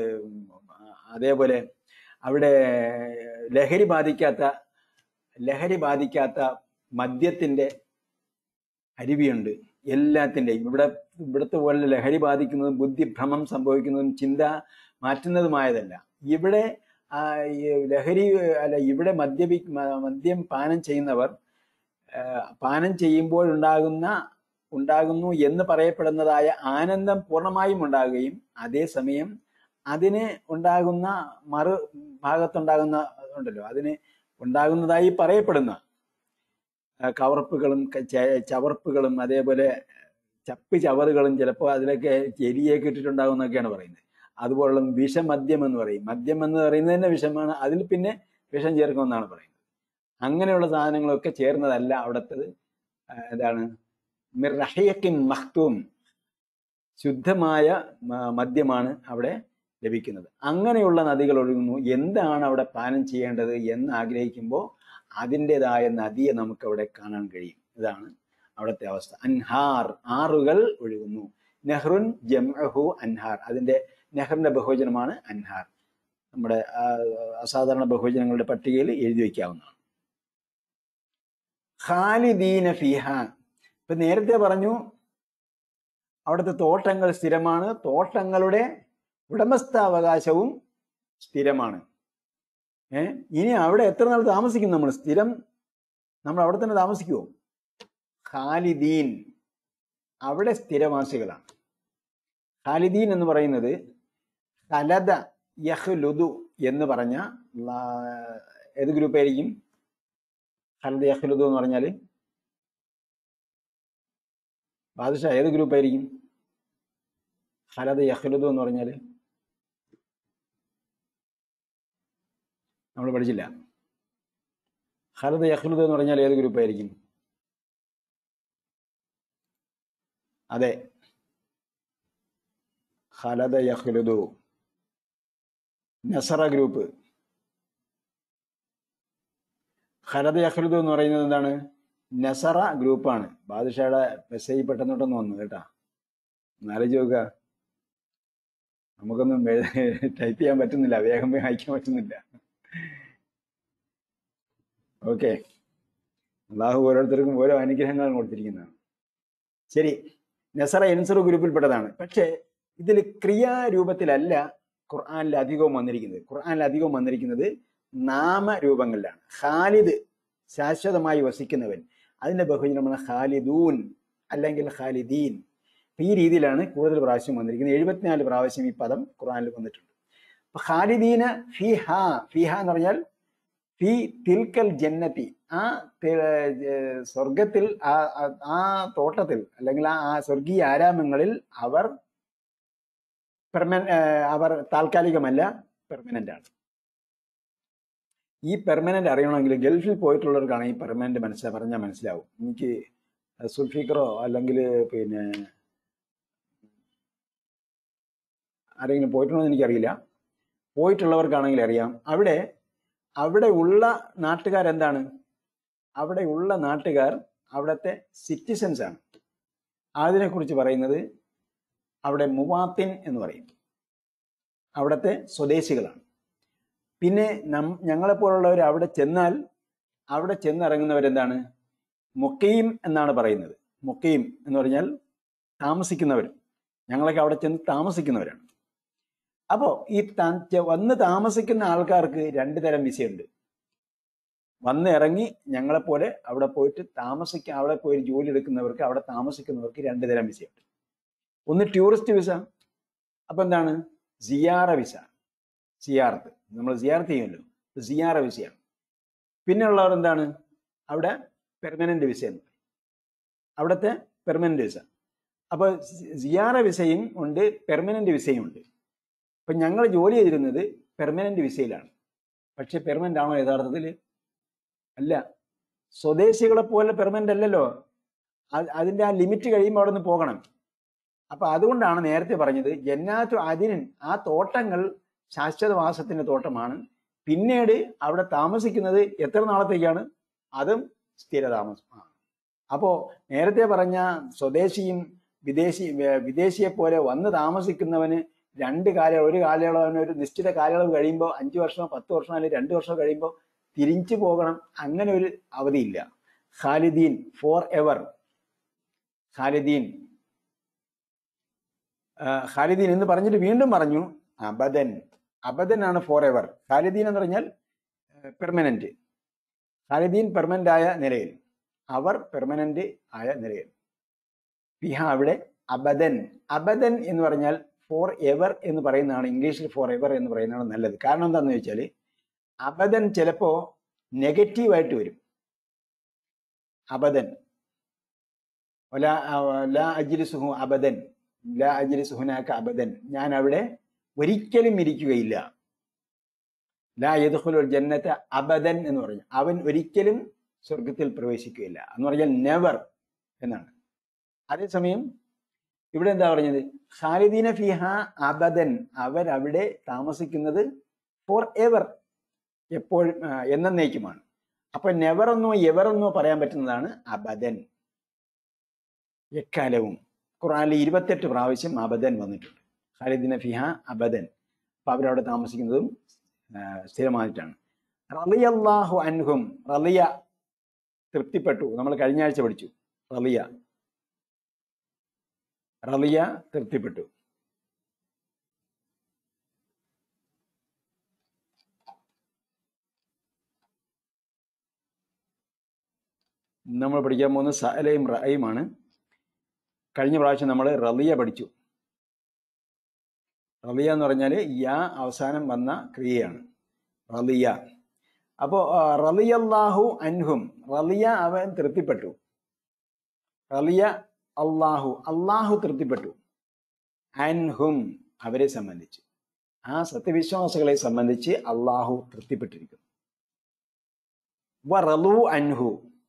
അതേപോലെ അവിടെ ലഹരി ബാധിക്കാത്ത ലഹരി ബാധിക്കാത്ത മദ്യത്തിന്റെ അരുവിയുണ്ട് എല്ലാത്തിൻ്റെയും ഇവിടെ ഇവിടുത്തെ പോലെ ലഹരി ബാധിക്കുന്നതും ബുദ്ധിഭ്രമം സംഭവിക്കുന്നതും ചിന്ത മാറ്റുന്നതുമായതല്ല ഇവിടെ ആ, ഈ ലഹരി അല്ല ഇവിടെ മദ്യപി മ- മദ്യം പാനം ചെയ്യുന്നവർ ആ, പാനം ചെയ്യുമ്പോഴുണ്ടാകുന്ന ഉണ്ടാകുന്നു എന്ന് പറയപ്പെടുന്നതായ ആനന്ദം പൂർണ്ണമായും ഉണ്ടാകുകയും അതേസമയം അതിന് ഉണ്ടാകുന്ന മറു ഭാഗത്തുണ്ടാകുന്ന ഉണ്ടല്ലോ അതിന് ഉണ്ടാകുന്നതായി പറയപ്പെടുന്ന ആ, കവർപ്പുകളും ക- ച- ചവർപ്പുകളും അതേപോലെ ചപ്പ് ചവറുകളും ചിലപ്പോൾ അതിലൊക്കെ ചെരിയൊക്കെ ഇട്ടിട്ടുണ്ടാകുന്നൊക്കെയാണ് പറയുന്നത് അതുപോലുള്ള വിഷമദ്യം എന്ന് പറയും മദ്യം എന്ന് പറയുന്നത് തന്നെ വിഷമാണ് അതിൽ പിന്നെ വിഷം ചേർക്കുമെന്നാണ് പറയുന്നത് അങ്ങനെയുള്ള സാധനങ്ങളൊക്കെ ചേർന്നതല്ല അവിടുത്തത് ആ, എന്താണ് മിർറഹിയക്കിൻ മഖ്തൂം ശുദ്ധമായ മ- മദ്യമാണ് അവിടെ ലഭിക്കുന്നത് അങ്ങനെയുള്ള നദികൾ ഒഴുകുന്നു എന്താണ് അവിടെ പാനം ചെയ്യേണ്ടത് എന്ന് ആഗ്രഹിക്കുമ്പോൾ അതിൻ്റെതായ നദിയെ നമുക്ക് അവിടെ കാണാൻ കഴിയും ഇതാണ് അവിടുത്തെ അവസ്ഥ അൻഹാർ ആറുകൾ ഒഴുകുന്നു നെഹ്റുൻ ജംഅഹു അൻഹാർ അതിന്റെ നെഹ്റിന്റെ ബഹുവചനമാണ് അൻഹാർ നമ്മുടെ ആ, അസാധാരണ ബഹുവചനങ്ങളുടെ പട്ടികയിൽ എഴുതി വയ്ക്കാവുന്നതാണ് ഖാലിദീന ഫിഹ ഇപ്പൊ നേരത്തെ പറഞ്ഞു അവിടുത്തെ തോട്ടങ്ങൾ സ്ഥിരമാണ് തോട്ടങ്ങളുടെ ഉടമസ്ഥാവകാശവും സ്ഥിരമാണ് ഏ ഇനി അവിടെ എത്ര നാൾ താമസിക്കും നമ്മൾ സ്ഥിരം നമ്മൾ അവിടെ തന്നെ താമസിക്കുമോ ഖാലിദീൻ അവിടെ സ്ഥിരവാസികളാണ് ഖാലിദീൻ എന്ന് പറയുന്നത് ഖലദ യഹ്ലുദു എന്ന് പറഞ്ഞ ലാ- ഏത് ഗ്രൂപ്പ് ആയിരിക്കും ഖലദ യഹ്ലുദു എന്ന് പറഞ്ഞാൽ ബാദുഷ ഏത് ഗ്രൂപ്പ് ആയിരിക്കും ഖലദ യഹ്ലുദു എന്ന് പറഞ്ഞാൽ നമ്മൾ പഠിച്ചില്ല ഖലദ യഖ്ലുദ് എന്ന് പറഞ്ഞാൽ ഏത് ഗ്രൂപ്പ് ആയിരിക്കും അതെ ഖലദ യഖ്ലുദു നസറ ഗ്രൂപ്പ് ഖലദ യഖ്ലുദു എന്ന് പറയുന്നത് എന്താണ് നസറ ഗ്രൂപ്പാണ് ബാദുഷയുടെ മെസ്സേജ് പെട്ടെന്നോട്ടൊന്ന് വന്നു കേട്ടാ നാലോചിച്ച് നോക്കുക നമുക്കൊന്നും ടൈപ്പ് ചെയ്യാൻ പറ്റുന്നില്ല വേഗം വേഗം അയക്കാൻ പറ്റുന്നില്ല ഓക്കെ അള്ളാഹു ഓരോരുത്തർക്കും ഓരോ അനുഗ്രഹങ്ങളും കൊടുത്തിരിക്കുന്നതാണ് ശരി നസറ എൻസർ ഗ്രൂപ്പിൽപ്പെട്ടതാണ് പക്ഷേ ഇതിൽ ക്രിയാരൂപത്തിലല്ല ഖുർആാനിൽ അധികവും വന്നിരിക്കുന്നത് ഖുർആാനിൽ അധികവും വന്നിരിക്കുന്നത് നാമരൂപങ്ങളിലാണ് ഖാലിദ് ശാശ്വതമായി വസിക്കുന്നവൻ അതിന്റെ ബഹുജനമാണ് ഖാലിദൂൻ അല്ലെങ്കിൽ ഖാലിദീൻ അപ്പൊ ഈ രീതിയിലാണ് കൂടുതൽ പ്രാവശ്യം വന്നിരിക്കുന്നത് എഴുപത്തിനാല് പ്രാവശ്യം ഈ പദം ഖുർആനിൽ വന്നിട്ടുണ്ട് അപ്പൊ ഖാലിദീന ഫി ഹാ ഫി ഹാ എന്ന് പറഞ്ഞാൽ ഫി തിൽക്കൽ ജന്നത്തി ആ തി- ഏർ സ്വർഗത്തിൽ ആ ആ- ആ തോട്ടത്തിൽ അല്ലെങ്കിൽ ആ ആ സ്വർഗീയ ആരാമങ്ങളിൽ അവർ പെർമന അവർ താൽക്കാലികമല്ല പെർമനന്റ് ആണ് ഈ പെർമനന്റ് അറിയണമെങ്കിൽ ഗൾഫിൽ പോയിട്ടുള്ളവർക്കാണ് ഈ പെർമനന്റ് മനസ്സിലാ പറഞ്ഞാൽ മനസ്സിലാവും എനിക്ക് സുൽഫിക്കറോ അല്ലെങ്കിൽ പിന്നെ ആരെങ്കിലും പോയിട്ടുണ്ടോ എന്ന് എനിക്കറിയില്ല പോയിട്ടുള്ളവർക്കാണെങ്കിൽ അറിയാം അവിടെ അവിടെ ഉള്ള നാട്ടുകാർ എന്താണ് അവിടെ ഉള്ള നാട്ടുകാർ അവിടുത്തെ സിറ്റിസൻസ് ആണ് അതിനെക്കുറിച്ച് പറയുന്നത് അവിടെ മുവാത്തിൻ എന്ന് പറയും അവിടുത്തെ സ്വദേശികളാണ് പിന്നെ നം ഞങ്ങളെപ്പോലുള്ളവർ അവിടെ ചെന്നാൽ അവിടെ ചെന്നിറങ്ങുന്നവരെന്താണ് മുക്കയും എന്നാണ് പറയുന്നത് മുക്കയും എന്ന് പറഞ്ഞാൽ താമസിക്കുന്നവർ ഞങ്ങളൊക്കെ അവിടെ ചെന്ന് താമസിക്കുന്നവരാണ് അപ്പോൾ ഈ താ- ചെ- വന്ന് താമസിക്കുന്ന ആൾക്കാർക്ക് രണ്ട് തരം വിസയുണ്ട് വന്ന് ഇറങ്ങി ഞങ്ങളെപ്പോലെ അവിടെ പോയിട്ട് താമസിക്കാൻ അവിടെ പോയി ജോലി എടുക്കുന്നവർക്ക് അവിടെ താമസിക്കുന്നവർക്ക് രണ്ട് തരം വിസയുണ്ട് ഒന്ന് ടൂറിസ്റ്റ് വിസ അപ്പൊ എന്താണ് സിയാറ വിസ സിയാർത്ത് നമ്മൾ സിയാർത്ത് ചെയ്യുമല്ലോ സിയാറ വിസയാണ് പിന്നെ ഉള്ളവർ എന്താണ് അവിടെ പെർമനന്റ് വിസ എന്ന് പറയും അവിടുത്തെ പെർമനന്റ് വിസ അപ്പൊ സിയാറ വിസയും ഉണ്ട് പെർമനന്റ് വിസയും ഉണ്ട് അപ്പൊ ഞങ്ങൾ ജോലി ചെയ്തിരുന്നത് പെർമനന്റ് വിസയിലാണ് പക്ഷെ പെർമനന്റ് ആണോ യഥാർത്ഥത്തിൽ അല്ല സ്വദേശികളെ പോലെ പെർമനന്റ് അല്ലല്ലോ അത് അതിന്റെ ആ ലിമിറ്റ് കഴിയുമ്പോൾ അവിടെ നിന്ന് പോകണം അപ്പൊ അതുകൊണ്ടാണ് നേരത്തെ പറഞ്ഞത് ജന്നാത്തു അതിനൻ ആ തോട്ടങ്ങൾ ശാശ്വതവാസത്തിന്റെ തോട്ടമാണ് പിന്നീട് അവിടെ താമസിക്കുന്നത് എത്ര നാളത്തേക്കാണ് അതും സ്ഥിരതാമസമാണ് അപ്പോ നേരത്തെ പറഞ്ഞ സ്വദേശിയും വിദേശി വേ- വിദേശിയെ പോലെ വന്ന് താമസിക്കുന്നവന് രണ്ട് കാല ഒരു കാലയളവിന് ഒരു നിശ്ചിത കാലയളവ് കഴിയുമ്പോൾ അഞ്ചു വർഷമോ പത്ത് വർഷമോ അല്ലെങ്കിൽ രണ്ട് വർഷമോ കഴിയുമ്പോൾ തിരിച്ചു പോകണം അങ്ങനെ ഒരു അവധിയില്ല ഖാലിദീൻ ഫോർ എവർ ഖാലിദീൻ ആ, ഖാലിദീൻ എന്ന് പറഞ്ഞിട്ട് വീണ്ടും പറഞ്ഞു അബദൻ അബദൻ ആണ് ഫോർ എവർ ഖാലിദീൻ എന്ന് പറഞ്ഞാൽ പെർമനന്റ് ഖാലിദീൻ പെർമനന്റ് ആയ നിലയിൽ അവർ പെർമനന്റ് ആയ നിലയിൽ പിഹ അവിടെ അബദൻ അബദൻ എന്ന് പറഞ്ഞാൽ ഫോർ എവർ എന്ന് പറയുന്നതാണ് ഇംഗ്ലീഷിൽ ഫോർ എവർ എന്ന് പറയുന്നതാണ് നല്ലത് കാരണം എന്താണെന്ന് ചോദിച്ചാൽ അബദൻ ചിലപ്പോ നെഗറ്റീവായിട്ട് വരും അബദൻ ലാ ലാ അജ്ലിസുഹു അബദൻ ലാ അജ്ലിസുഹുനാക്ക അബദൻ ഞാൻ അവിടെ ഒരിക്കലും ഇരിക്കുകയില്ല ലാ യദ്ഖുലുൽ ജന്നത അബദൻ എന്ന് പറഞ്ഞു അവൻ ഒരിക്കലും സ്വർഗത്തിൽ പ്രവേശിക്കുകയില്ല എന്ന് പറഞ്ഞാൽ നെവർ എന്നാണ് അതേസമയം ഇവിടെ എന്താ പറഞ്ഞത് ഖാലിദീന ഫിഹ അബദൻ അവരവിടെ താമസിക്കുന്നത് ഫോർ എവർ എപ്പോഴും ആ, എന്നേക്കുമാണ് അപ്പൊ നെവർ എന്നോ എവർ എന്നോ പറയാൻ പറ്റുന്നതാണ് അബദൻ എക്കാലവും ഖുറാനിൽ ഇരുപത്തെട്ട് പ്രാവശ്യം അബദൻ വന്നിട്ടുണ്ട് ഖാലിദിന ഫിഹ അബദൻ അപ്പൊ അവരവിടെ താമസിക്കുന്നതും ആ, സ്ഥിരമായിട്ടാണ് റളിയല്ലാഹു അൻഹും റളിയ തൃപ്തിപ്പെട്ടു നമ്മൾ കഴിഞ്ഞ ആഴ്ച പഠിച്ചു റളിയ റളിയ തൃപ്തിപ്പെട്ടു നമ്മൾ പഠിക്കാൻ പോകുന്നത് സഅലയും റഅയുമാണ് കഴിഞ്ഞ പ്രാവശ്യം നമ്മൾ റളിയ പഠിച്ചു റളിയ എന്ന് പറഞ്ഞാൽ യാ അവസാനം വന്ന ക്രിയയാണ് റളിയ അപ്പോ റളിയല്ലാഹു അൻഹും റളിയ അവൻ തൃപ്തിപ്പെട്ടു റളിയ അള്ളാഹു അള്ളാഹു തൃപ്തിപ്പെട്ടു അൻഹും അവരെ സംബന്ധിച്ച് ആ സത്യവിശ്വാസികളെ സംബന്ധിച്ച് അള്ളാഹു തൃപ്തിപ്പെട്ടിരിക്കുന്നു വ റലു അൻഹു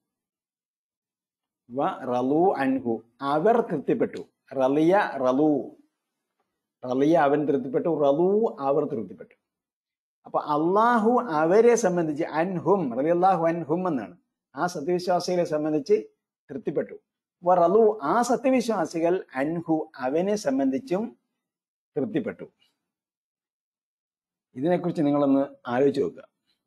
വ റലു അൻഹു അവർ തൃപ്തിപ്പെട്ടു റലിയ റലു റലിയ അവൻ തൃപ്തിപ്പെട്ടു റലു അവർ തൃപ്തിപ്പെട്ടു അപ്പൊ അള്ളാഹു അവരെ സംബന്ധിച്ച് അൻഹും റലിയല്ലാഹു അൻഹും എന്നാണ് ആ സത്യവിശ്വാസികളെ സംബന്ധിച്ച് തൃപ്തിപ്പെട്ടു വ റലു ആ സത്യവിശ്വാസികൾ അൻഹു അവനെ സംബന്ധിച്ചും തൃപ്തിപ്പെട്ടു ഇതിനെക്കുറിച്ച് നിങ്ങളൊന്ന് ആലോചിച്ച് നോക്കുക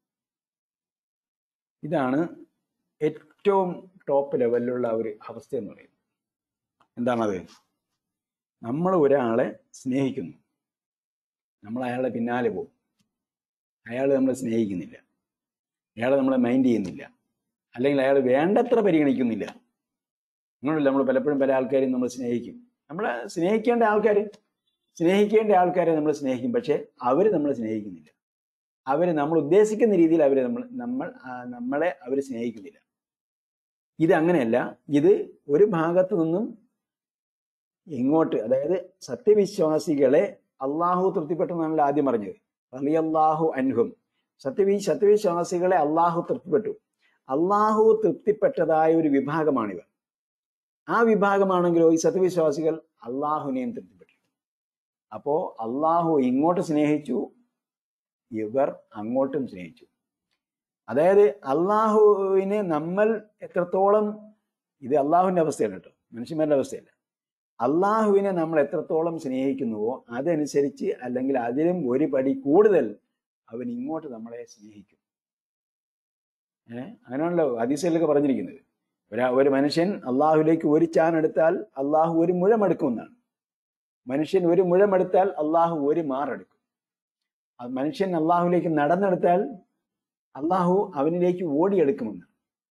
ഇതാണ് ഏറ്റവും ടോപ്പ് ലെവലിലുള്ള ഒരു അവസ്ഥ എന്ന് പറയുന്നത് എന്താണത് നമ്മൾ ഒരാളെ സ്നേഹിക്കുന്നു നമ്മൾ അയാളുടെ പിന്നാലെ പോകും അയാൾ നമ്മളെ സ്നേഹിക്കുന്നില്ല അയാൾ നമ്മളെ മൈൻഡ് ചെയ്യുന്നില്ല അല്ലെങ്കിൽ അയാൾ വേണ്ടത്ര പരിഗണിക്കുന്നില്ല അങ്ങനെയല്ല നമ്മൾ പലപ്പോഴും പല ആൾക്കാരെയും നമ്മൾ സ്നേഹിക്കും നമ്മളെ സ്നേഹിക്കേണ്ട ആൾക്കാർ സ്നേഹിക്കേണ്ട ആൾക്കാരെ നമ്മൾ സ്നേഹിക്കും പക്ഷെ അവർ നമ്മളെ സ്നേഹിക്കുന്നില്ല അവർ നമ്മൾ ഉദ്ദേശിക്കുന്ന രീതിയിൽ അവർ നമ്മൾ നമ്മൾ ആ, നമ്മളെ അവർ സ്നേഹിക്കുന്നില്ല ഇത് അങ്ങനെയല്ല ഇത് ഒരു ഭാഗത്ത് നിന്നും ഇങ്ങോട്ട് അതായത് സത്യവിശ്വാസികളെ അള്ളാഹു തൃപ്തിപ്പെട്ടെന്നാണല്ലോ ആദ്യം പറഞ്ഞത് റളിയല്ലാഹു അൻഹും സത്യവി സത്യവിശ്വാസികളെ അള്ളാഹു തൃപ്തിപ്പെട്ടു അള്ളാഹു തൃപ്തിപ്പെട്ടതായ ഒരു വിഭാഗമാണിവർ ആ വിഭാഗമാണെങ്കിലോ ഈ സത്യവിശ്വാസികൾ അള്ളാഹുവിനെയും തൃപ്തിപ്പെട്ടു അപ്പോ അള്ളാഹു ഇങ്ങോട്ട് സ്നേഹിച്ചു ഇവർ അങ്ങോട്ടും സ്നേഹിച്ചു അതായത് അള്ളാഹുവിനെ നമ്മൾ എത്രത്തോളം ഇത് അള്ളാഹുവിന്റെ അവസ്ഥയല്ല കേട്ടോ മനുഷ്യന്മാരുടെ അവസ്ഥയല്ല അള്ളാഹുവിനെ നമ്മൾ എത്രത്തോളം സ്നേഹിക്കുന്നുവോ അതനുസരിച്ച് അല്ലെങ്കിൽ അതിലും ഒരു പടി കൂടുതൽ അവൻ ഇങ്ങോട്ട് നമ്മളെ സ്നേഹിക്കും ഏഹ് അങ്ങനെയാണല്ലോ ഹദീസിലൊക്കെ പറഞ്ഞിരിക്കുന്നത് ഒരാ ഒരു മനുഷ്യൻ അള്ളാഹുലേക്ക് ഒരു ചാൻ എടുത്താൽ അള്ളാഹു ഒരു മുഴമെടുക്കുമെന്നാണ് മനുഷ്യൻ ഒരു മുഴമെടുത്താൽ അള്ളാഹു ഒരു മാറെടുക്കും അത് മനുഷ്യൻ അള്ളാഹുലേക്ക് നടന്നെടുത്താൽ അള്ളാഹു അവനിലേക്ക് ഓടിയെടുക്കുമെന്ന്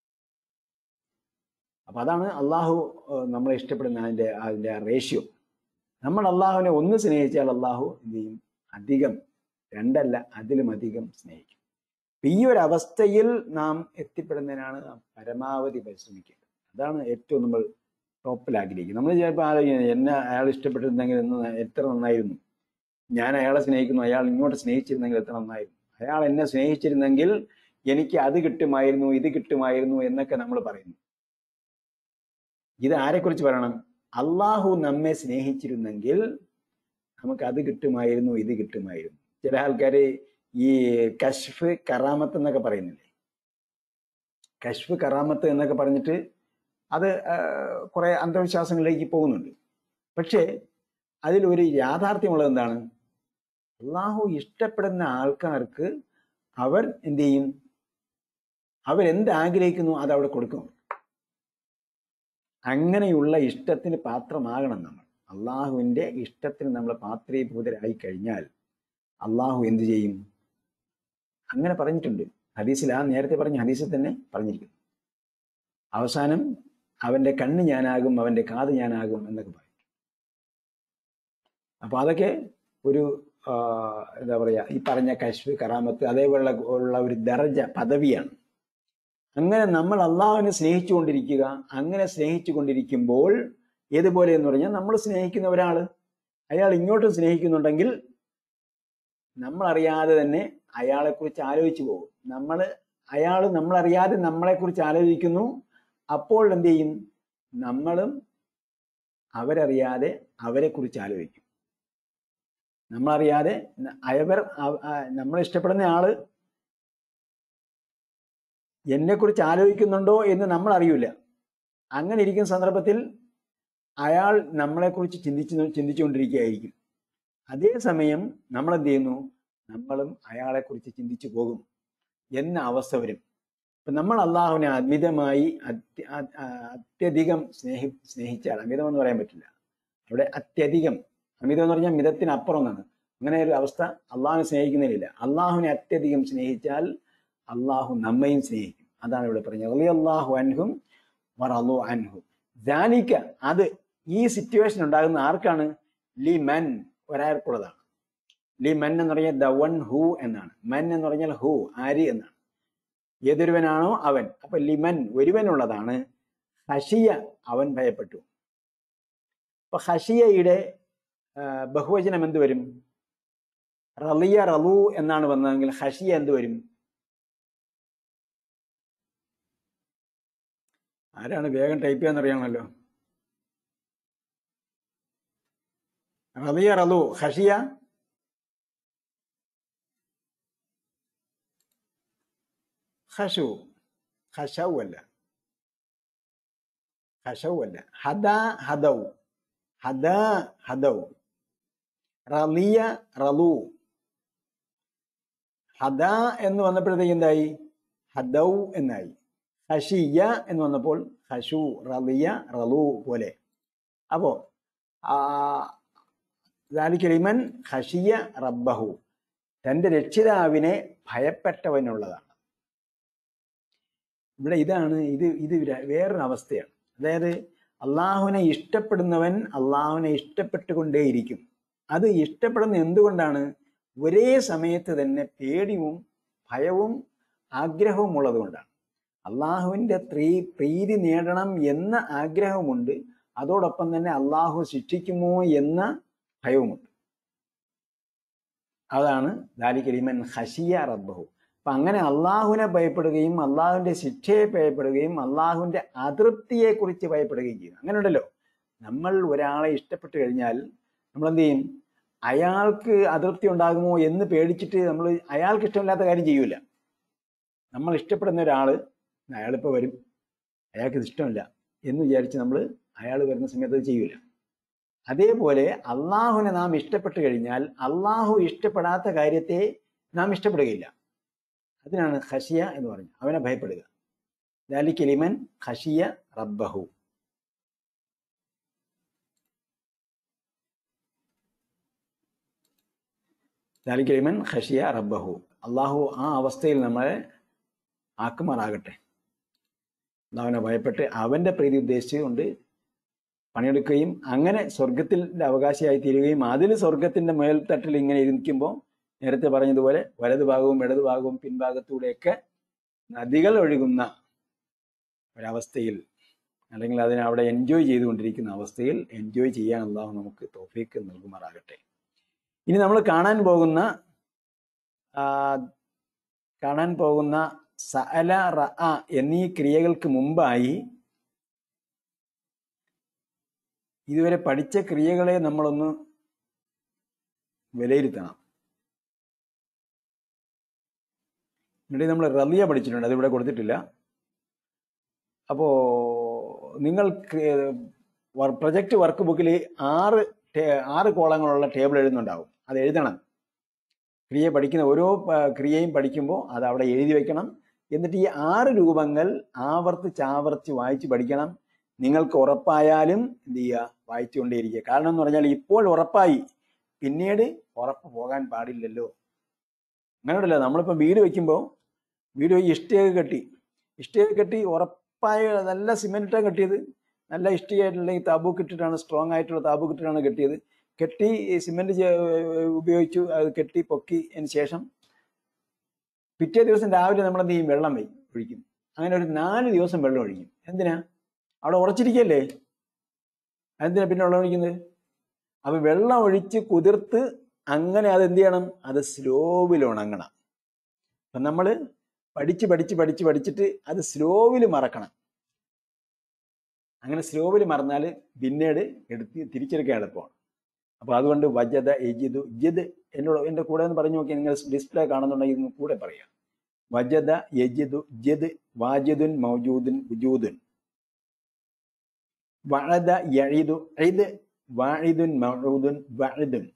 അപ്പൊ അതാണ് അള്ളാഹു ഏഹ്, നമ്മളെ ഇഷ്ടപ്പെടുന്ന അതിന്റെ അതിന്റെ റേഷ്യോ നമ്മൾ അള്ളാഹുവിനെ ഒന്ന് സ്നേഹിച്ചാൽ അള്ളാഹു എന്ത് ചെയ്യും അധികം രണ്ടല്ല അതിലും അധികം സ്നേഹിക്കും അപ്പൊ ഈ ഒരു അവസ്ഥയിൽ നാം എത്തിപ്പെടുന്നതിനാണ് നാം പരമാവധി പരിശ്രമിക്കേണ്ടത് അതാണ് ഏറ്റവും നമ്മൾ ടോപ്പിൽ ആഗ്രഹിക്കുന്നത് നമ്മൾ ചിലപ്പോൾ ആലോചിക്കുന്നത് എന്നെ അയാൾ ഇഷ്ടപ്പെട്ടിരുന്നെങ്കിൽ എന്ന് എത്ര നന്നായിരുന്നു ഞാൻ അയാളെ സ്നേഹിക്കുന്നു അയാൾ ഇങ്ങോട്ട് സ്നേഹിച്ചിരുന്നെങ്കിൽ എത്ര നന്നായിരുന്നു അയാൾ എന്നെ സ്നേഹിച്ചിരുന്നെങ്കിൽ എനിക്ക് അത് കിട്ടുമായിരുന്നു ഇത് കിട്ടുമായിരുന്നു എന്നൊക്കെ നമ്മൾ പറയുന്നു ഇത് ആരെക്കുറിച്ച് പറയണം അള്ളാഹു നമ്മെ സ്നേഹിച്ചിരുന്നെങ്കിൽ നമുക്ക് അത് കിട്ടുമായിരുന്നു ഇത് കിട്ടുമായിരുന്നു ചില ആൾക്കാർ ഈ കശ്ഫ് കറാമത്ത് എന്നൊക്കെ പറയുന്നില്ലേ കശ്ഫ് കറാമത്ത് എന്നൊക്കെ പറഞ്ഞിട്ട് അത് ആ, കുറെ അന്ധവിശ്വാസങ്ങളിലേക്ക് പോകുന്നുണ്ട് പക്ഷേ അതിലൊരു യാഥാർത്ഥ്യമുള്ളത് എന്താണ് അള്ളാഹു ഇഷ്ടപ്പെടുന്ന ആൾക്കാർക്ക് അവർ എന്ത് ചെയ്യും അവരെന്ത് ആഗ്രഹിക്കുന്നു അത് അവിടെ കൊടുക്കും അങ്ങനെയുള്ള ഇഷ്ടത്തിന് പാത്രമാകണം നമ്മൾ അള്ളാഹുവിൻ്റെ ഇഷ്ടത്തിന് നമ്മൾ പാത്രീഭൂതരായി കഴിഞ്ഞാൽ അള്ളാഹു എന്ത് ചെയ്യും അങ്ങനെ പറഞ്ഞിട്ടുണ്ട് ഹദീസിൽ ആ നേരത്തെ പറഞ്ഞ ഹദീസിൽ തന്നെ പറഞ്ഞിരിക്കുന്നു അവസാനം അവന്റെ കണ്ണ് ഞാനാകും അവന്റെ കാത് ഞാനാകും എന്നൊക്കെ പറയും അപ്പൊ അതൊക്കെ ഒരു ആ, എന്താ പറയാ ഈ പറഞ്ഞ കശ്ഫ് കറാമത്ത് അതേപോലുള്ള ഉള്ള ഒരു ദർജ പദവിയാണ് അങ്ങനെ നമ്മൾ അള്ളാഹുവിനെ സ്നേഹിച്ചുകൊണ്ടിരിക്കുക അങ്ങനെ സ്നേഹിച്ചു കൊണ്ടിരിക്കുമ്പോൾ ഏതുപോലെ എന്ന് പറഞ്ഞാൽ നമ്മൾ സ്നേഹിക്കുന്ന ഒരാള് അയാൾ ഇങ്ങോട്ടും സ്നേഹിക്കുന്നുണ്ടെങ്കിൽ നമ്മൾ അറിയാതെ തന്നെ അയാളെക്കുറിച്ച് ആലോചിച്ചു പോകും നമ്മൾ അയാൾ നമ്മളറിയാതെ നമ്മളെക്കുറിച്ച് ആലോചിക്കുന്നു അപ്പോൾ എന്ത് ചെയ്യും നമ്മളും അവരറിയാതെ അവരെക്കുറിച്ച് ആലോചിക്കും നമ്മളറിയാതെ ന- അവർ അവ- ആ, നമ്മൾ ഇഷ്ടപ്പെടുന്ന ആള് എന്നെക്കുറിച്ച് ആലോചിക്കുന്നുണ്ടോ എന്ന് നമ്മൾ അറിയില്ല അങ്ങനെ ഇരിക്കുന്ന സന്ദർഭത്തിൽ അയാൾ നമ്മളെക്കുറിച്ച് ചിന്തിച്ചു ചിന്തിച്ചുകൊണ്ടിരിക്കുകയായിരിക്കും അതേസമയം നമ്മൾ എന്ത് ചെയ്യുന്നു നമ്മളും അയാളെക്കുറിച്ച് ചിന്തിച്ചു പോകും എന്ന അവസ്ഥ വരും അപ്പൊ നമ്മൾ അള്ളാഹുവിനെ അമിതമായി അത്യ- അ- ആ- അത്യധികം സ്നേഹി സ്നേഹിച്ചാൽ അമിതം എന്ന് പറയാൻ പറ്റില്ല അവിടെ അത്യധികം അമിതം എന്ന് പറഞ്ഞാൽ മിതത്തിനപ്പുറം എന്നാണ് അങ്ങനെ ഒരു അവസ്ഥ അള്ളാഹുവിനെ സ്നേഹിക്കുന്നതിലില്ല അള്ളാഹുവിനെ അത്യധികം സ്നേഹിച്ചാൽ അള്ളാഹു നമ്മയും സ്നേഹിക്കും അതാണ് ഇവിടെ പറഞ്ഞത് അള്ളാഹു അൻഹും വറലു അൻഹു ദാലിക്ക അത് ഈ സിറ്റുവേഷൻ ഉണ്ടാകുന്ന ആർക്കാണ് ലി മൻ ഒരാൾക്കുള്ളതാണ് ലി മൻ എന്ന് പറഞ്ഞാൽ ദ വൺ ഹൂ എന്നാണ് മൻ എന്ന് പറഞ്ഞാൽ ഹൂ ആര് എന്നാണ് ഏതൊരുവനാണോ അവൻ അപ്പൊ ലിമൻ ഒരുവനുള്ളതാണ് ഹഷിയ അവൻ ഭയപ്പെട്ടു അപ്പൊ ഹഷിയയുടെ ആ, ബഹുവചനം എന്ത് വരും റലിയ റലു എന്നാണ് വന്നതെങ്കിൽ ഹഷിയ എന്ത് വരും ആരാണ് വേഗം ടൈപ്പ് ചെയ്യാന്നറിയാണല്ലോ റളിയ റളു ഖഷിയ ഖഷു ഖശൗ അല്ല ഖശൗ അല്ല ഹദ ഹദൗ ഹദ ഹദൗ റളിയ റളു ഹദ എന്ന് വന്നപ്പോഴത്തേക്ക് എന്തായി ഹദൗ എന്നായി ഹഷിയ എന്ന് വന്നപ്പോൾ ഹഷു റളിയ റളു പോലെ അപ്പോ ലിമൻ ഹഷിയ റബ്ബഹു തന്റെ രക്ഷിതാവിനെ ഭയപ്പെട്ടവനുള്ളതാണ് ഇവിടെ ഇതാണ് ഇത് ഇത് ര- വേറൊരു അവസ്ഥയാണ് അതായത് അള്ളാഹുവിനെ ഇഷ്ടപ്പെടുന്നവൻ അള്ളാഹുവിനെ ഇഷ്ടപ്പെട്ടുകൊണ്ടേയിരിക്കും അത് ഇഷ്ടപ്പെടുന്ന എന്തുകൊണ്ടാണ് ഒരേ സമയത്ത് തന്നെ പേടിയും ഭയവും ആഗ്രഹവും ഉള്ളതുകൊണ്ടാണ് അള്ളാഹുവിൻ്റെ ത്രീ പ്രീതി നേടണം എന്ന ആഗ്രഹമുണ്ട് അതോടൊപ്പം തന്നെ അള്ളാഹു ശിക്ഷിക്കുമോ എന്ന ഭയവുമുണ്ട് അതാണ് ദാലിക്കലിമൻ ഹഷിയ റബ്ബഹു അപ്പൊ അങ്ങനെ അള്ളാഹുവിനെ ഭയപ്പെടുകയും അള്ളാഹുവിന്റെ ശിക്ഷയെ ഭയപ്പെടുകയും അള്ളാഹുവിന്റെ അതൃപ്തിയെ കുറിച്ച് ഭയപ്പെടുകയും ചെയ്യുന്നു അങ്ങനെ ഉണ്ടല്ലോ നമ്മൾ ഒരാളെ ഇഷ്ടപ്പെട്ട് കഴിഞ്ഞാൽ നമ്മൾ എന്ത് ചെയ്യും അയാൾക്ക് അതൃപ്തി ഉണ്ടാകുമോ എന്ന് പേടിച്ചിട്ട് നമ്മൾ അയാൾക്ക് ഇഷ്ടമില്ലാത്ത കാര്യം ചെയ്യൂല നമ്മൾ ഇഷ്ടപ്പെടുന്ന ഒരാള് അയാളിപ്പോൾ വരും അയാൾക്ക് ഇത് ഇഷ്ടമില്ല എന്ന് വിചാരിച്ച് നമ്മൾ അയാൾ വരുന്ന സമയത്ത് അത് ചെയ്യൂല അതേപോലെ അള്ളാഹുവിനെ നാം ഇഷ്ടപ്പെട്ട് കഴിഞ്ഞാൽ അള്ളാഹു ഇഷ്ടപ്പെടാത്ത കാര്യത്തെ നാം ഇഷ്ടപ്പെടുകയില്ല അതിനാണ് ഖഷിയ എന്ന് പറഞ്ഞത് അവനെ ഭയപ്പെടുക ദാലിക്കലിമൻ ഖഷിയ റബ്ബഹു ദാലിക്കലിമൻ ഖഷിയ റബ്ബഹു അള്ളാഹു ആ അവസ്ഥയിൽ നമ്മളെ ആക്കുമാറാകട്ടെ അവനെ ഭയപ്പെട്ട് അവന്റെ പ്രീതി ഉദ്ദേശിച്ചുകൊണ്ട് പണിയെടുക്കുകയും അങ്ങനെ സ്വർഗത്തിന്റെ അവകാശിയായി തീരുകയും അതിൽ സ്വർഗത്തിന്റെ മേൽത്തട്ടിൽ ഇങ്ങനെ ഇരിക്കുമ്പോൾ നേരത്തെ പറഞ്ഞതുപോലെ വലതു ഭാഗവും ഇടതു ഭാഗവും പിൻഭാഗത്തൂടെയൊക്കെ നദികൾ ഒഴുകുന്ന ഒരവസ്ഥയിൽ അല്ലെങ്കിൽ അതിനെ അവിടെ എൻജോയ് ചെയ്തുകൊണ്ടിരിക്കുന്ന അവസ്ഥയിൽ എൻജോയ് ചെയ്യാൻ അള്ളാഹു നമുക്ക് തോഫീക്ക് നൽകുമാറാകട്ടെ ഇനി നമ്മൾ കാണാൻ പോകുന്ന ആ, കാണാൻ പോകുന്ന സഅല റ എന്നീ ക്രിയകൾക്ക് മുമ്പായി ഇതുവരെ പഠിച്ച ക്രിയകളെ നമ്മളൊന്ന് വിലയിരുത്തണം എന്നിട്ട് നമ്മൾ റലിയ പഠിച്ചിട്ടുണ്ട് അതിവിടെ കൊടുത്തിട്ടില്ല അപ്പോ നിങ്ങൾ പ്രൊജക്ട് വർക്ക് ബുക്കിൽ ആറ് ടേ- ആറ് കോളങ്ങളുള്ള ടേബിൾ എഴുതുന്നുണ്ടാവും അത് എഴുതണം ക്രിയ പഠിക്കുന്ന ഓരോ ആ, ക്രിയയും പഠിക്കുമ്പോൾ അത് അവിടെ എഴുതി വെക്കണം എന്നിട്ട് ഈ ആറ് രൂപങ്ങൾ ആവർത്തിച്ച് ആവർത്തിച്ച് വായിച്ച് പഠിക്കണം നിങ്ങൾക്ക് ഉറപ്പായാലും എന്ത് ചെയ്യുക വായിച്ചുകൊണ്ടേയിരിക്കുക കാരണം എന്ന് പറഞ്ഞാൽ ഇപ്പോൾ ഉറപ്പായി പിന്നീട് ഉറപ്പ് പോകാൻ പാടില്ലല്ലോ അങ്ങനെ ഉണ്ടല്ലോ നമ്മളിപ്പോൾ വീട് വെക്കുമ്പോൾ വീട് ഈ ഇഷ്ടിക കെട്ടി ഇഷ്ടിക കെട്ടി ഉറപ്പായ നല്ല സിമെൻറ്റാണ് കെട്ടിയത് നല്ല ഇഷ്ടികയായിട്ടുള്ള ഈ താബൂക്ക് ഇട്ടിട്ടാണ് സ്ട്രോങ് ആയിട്ടുള്ള താബൂക്ക് ഇട്ടിട്ടാണ് കെട്ടിയത് കെട്ടി സിമെന്റ് ഉപയോഗിച്ചു അത് കെട്ടി പൊക്കി അതിന് ശേഷം പിറ്റേ ദിവസം രാവിലെ നമ്മൾ എന്ത് ചെയ്യും വെള്ളം വയ്ക്കും ഒഴിക്കും അങ്ങനെ ഒരു നാല് ദിവസം വെള്ളം ഒഴിക്കും എന്തിനാ അവിടെ ഉറച്ചിരിക്കല്ലേ എന്തിനാ പിന്നെ വെള്ളം ഒഴിക്കുന്നത് അപ്പൊ വെള്ളം ഒഴിച്ച് കുതിർത്ത് അങ്ങനെ അത് എന്ത് ചെയ്യണം അത് സ്ലോവിൽ ഉണങ്ങണം അപ്പൊ നമ്മൾ പഠിച്ച് പഠിച്ച് പഠിച്ച് പഠിച്ചിട്ട് അത് സ്ലോവിൽ മറക്കണം അങ്ങനെ സ്ലോവിൽ മറന്നാൽ പിന്നീട് എടുത്ത് തിരിച്ചെടുക്കാൻ എളുപ്പമാണ് അപ്പൊ അതുകൊണ്ട് വജദ എജിദു ജിദ് എന്നോട് എന്റെ കൂടെ ഒന്ന് പറഞ്ഞു നോക്കി നിങ്ങൾ ഡിസ്പ്ലേ കാണുന്നുണ്ടെങ്കിൽ ഇന്ന് കൂടെ പറയാം വജദ യജിദു ജിദ് വാജിദുൻ മൗജൂദുൻ വുജൂദുൻ വഅദ യഇദു ഇദ് വാഇദുൻ മൗഊദുൻ വഅദുൻ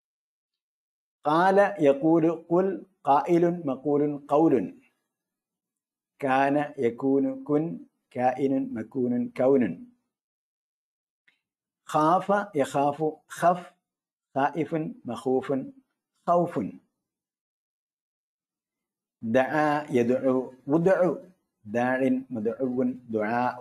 قال يقول قل قائل مقول قول كان يكون كن كائن مكون كون خاف يخاف خف خائف مخوف خوف دعا يدعو ودعو داع مدعو دعاء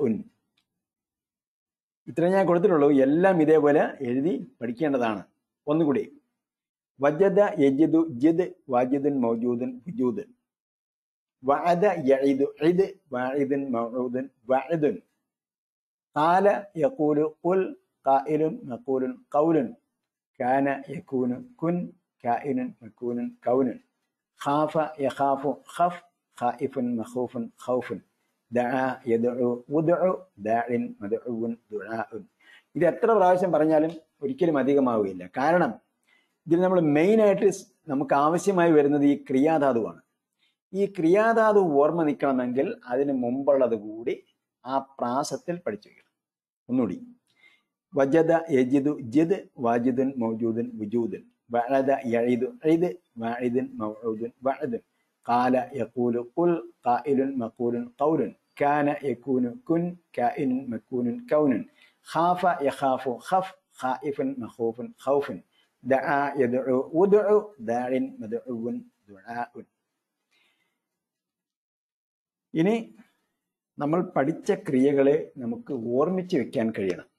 ഇത്ര ഞാൻ കൊടുത്തിട്ടുള്ളൂ എല്ലാം ഇതേപോലെ എഴുതി പഠിക്കേണ്ടതാണ് ഒന്നുകൂടി വജദ യജിദു ജിദ് വാജിദുൻ മൗജൂദുൻ വജൂദ് വഅദ യഇദു ഇദ് വാഇദുൻ മൗഊദുൻ വഅദുൻ ഖാല യഖൂലു ഖുൽ ഖായിലുൻ മഖൂലുൻ ഖൗലുൻ കാന യകൂനു കുൻ കായിനുൻ മകൂനുൻ കൗനുൻ ഖാഫ യഖാഫു ഖഫ് ഖായിഫുൻ മഖൂഫുൻ ഖൗഫുൻ ദഅ യദ്ഉ ഉദ്ഉ ദാഇൻ മദ്ഉൻ ദുആഉൻ ഇത് എത്ര പ്രാവശ്യം പറഞ്ഞാലും ഒരിക്കലും അധികമാവുകയില്ല കാരണം ഇതിൽ നമ്മൾ മെയിൻ ആയിട്ട് സ് നമുക്ക് ആവശ്യമായി വരുന്നത് ഈ ക്രിയാധാതുവാണ് ഈ ക്രിയാധാതു ഓർമ്മ നിൽക്കണമെങ്കിൽ അതിന് മുമ്പുള്ളത് കൂടി ആ പ്രാസത്തിൽ പഠിച്ചു വയ്ക്കണം ഒന്നുകൂടി വജദ യജിദു ജിദ് വാജിദുൻ മൗജൂദുൻ വുജൂദുൻ വഅദ യഇദു ഇദ് വാഇദുൻ മൗഊദുൻ വഅദുൻ قال يقول قل قائل مقول قول كان يكون كن كائن مكون كون خاف يخاف خف خائف مخوف خوف دعا يدعو ودعو داع مدعو دعاء ഇനി നമ്മൾ പഠിച്ച ക്രിയകളെ നമുക്ക് ഓർമ്മിച്ച് വെക്കാൻ കഴിയണം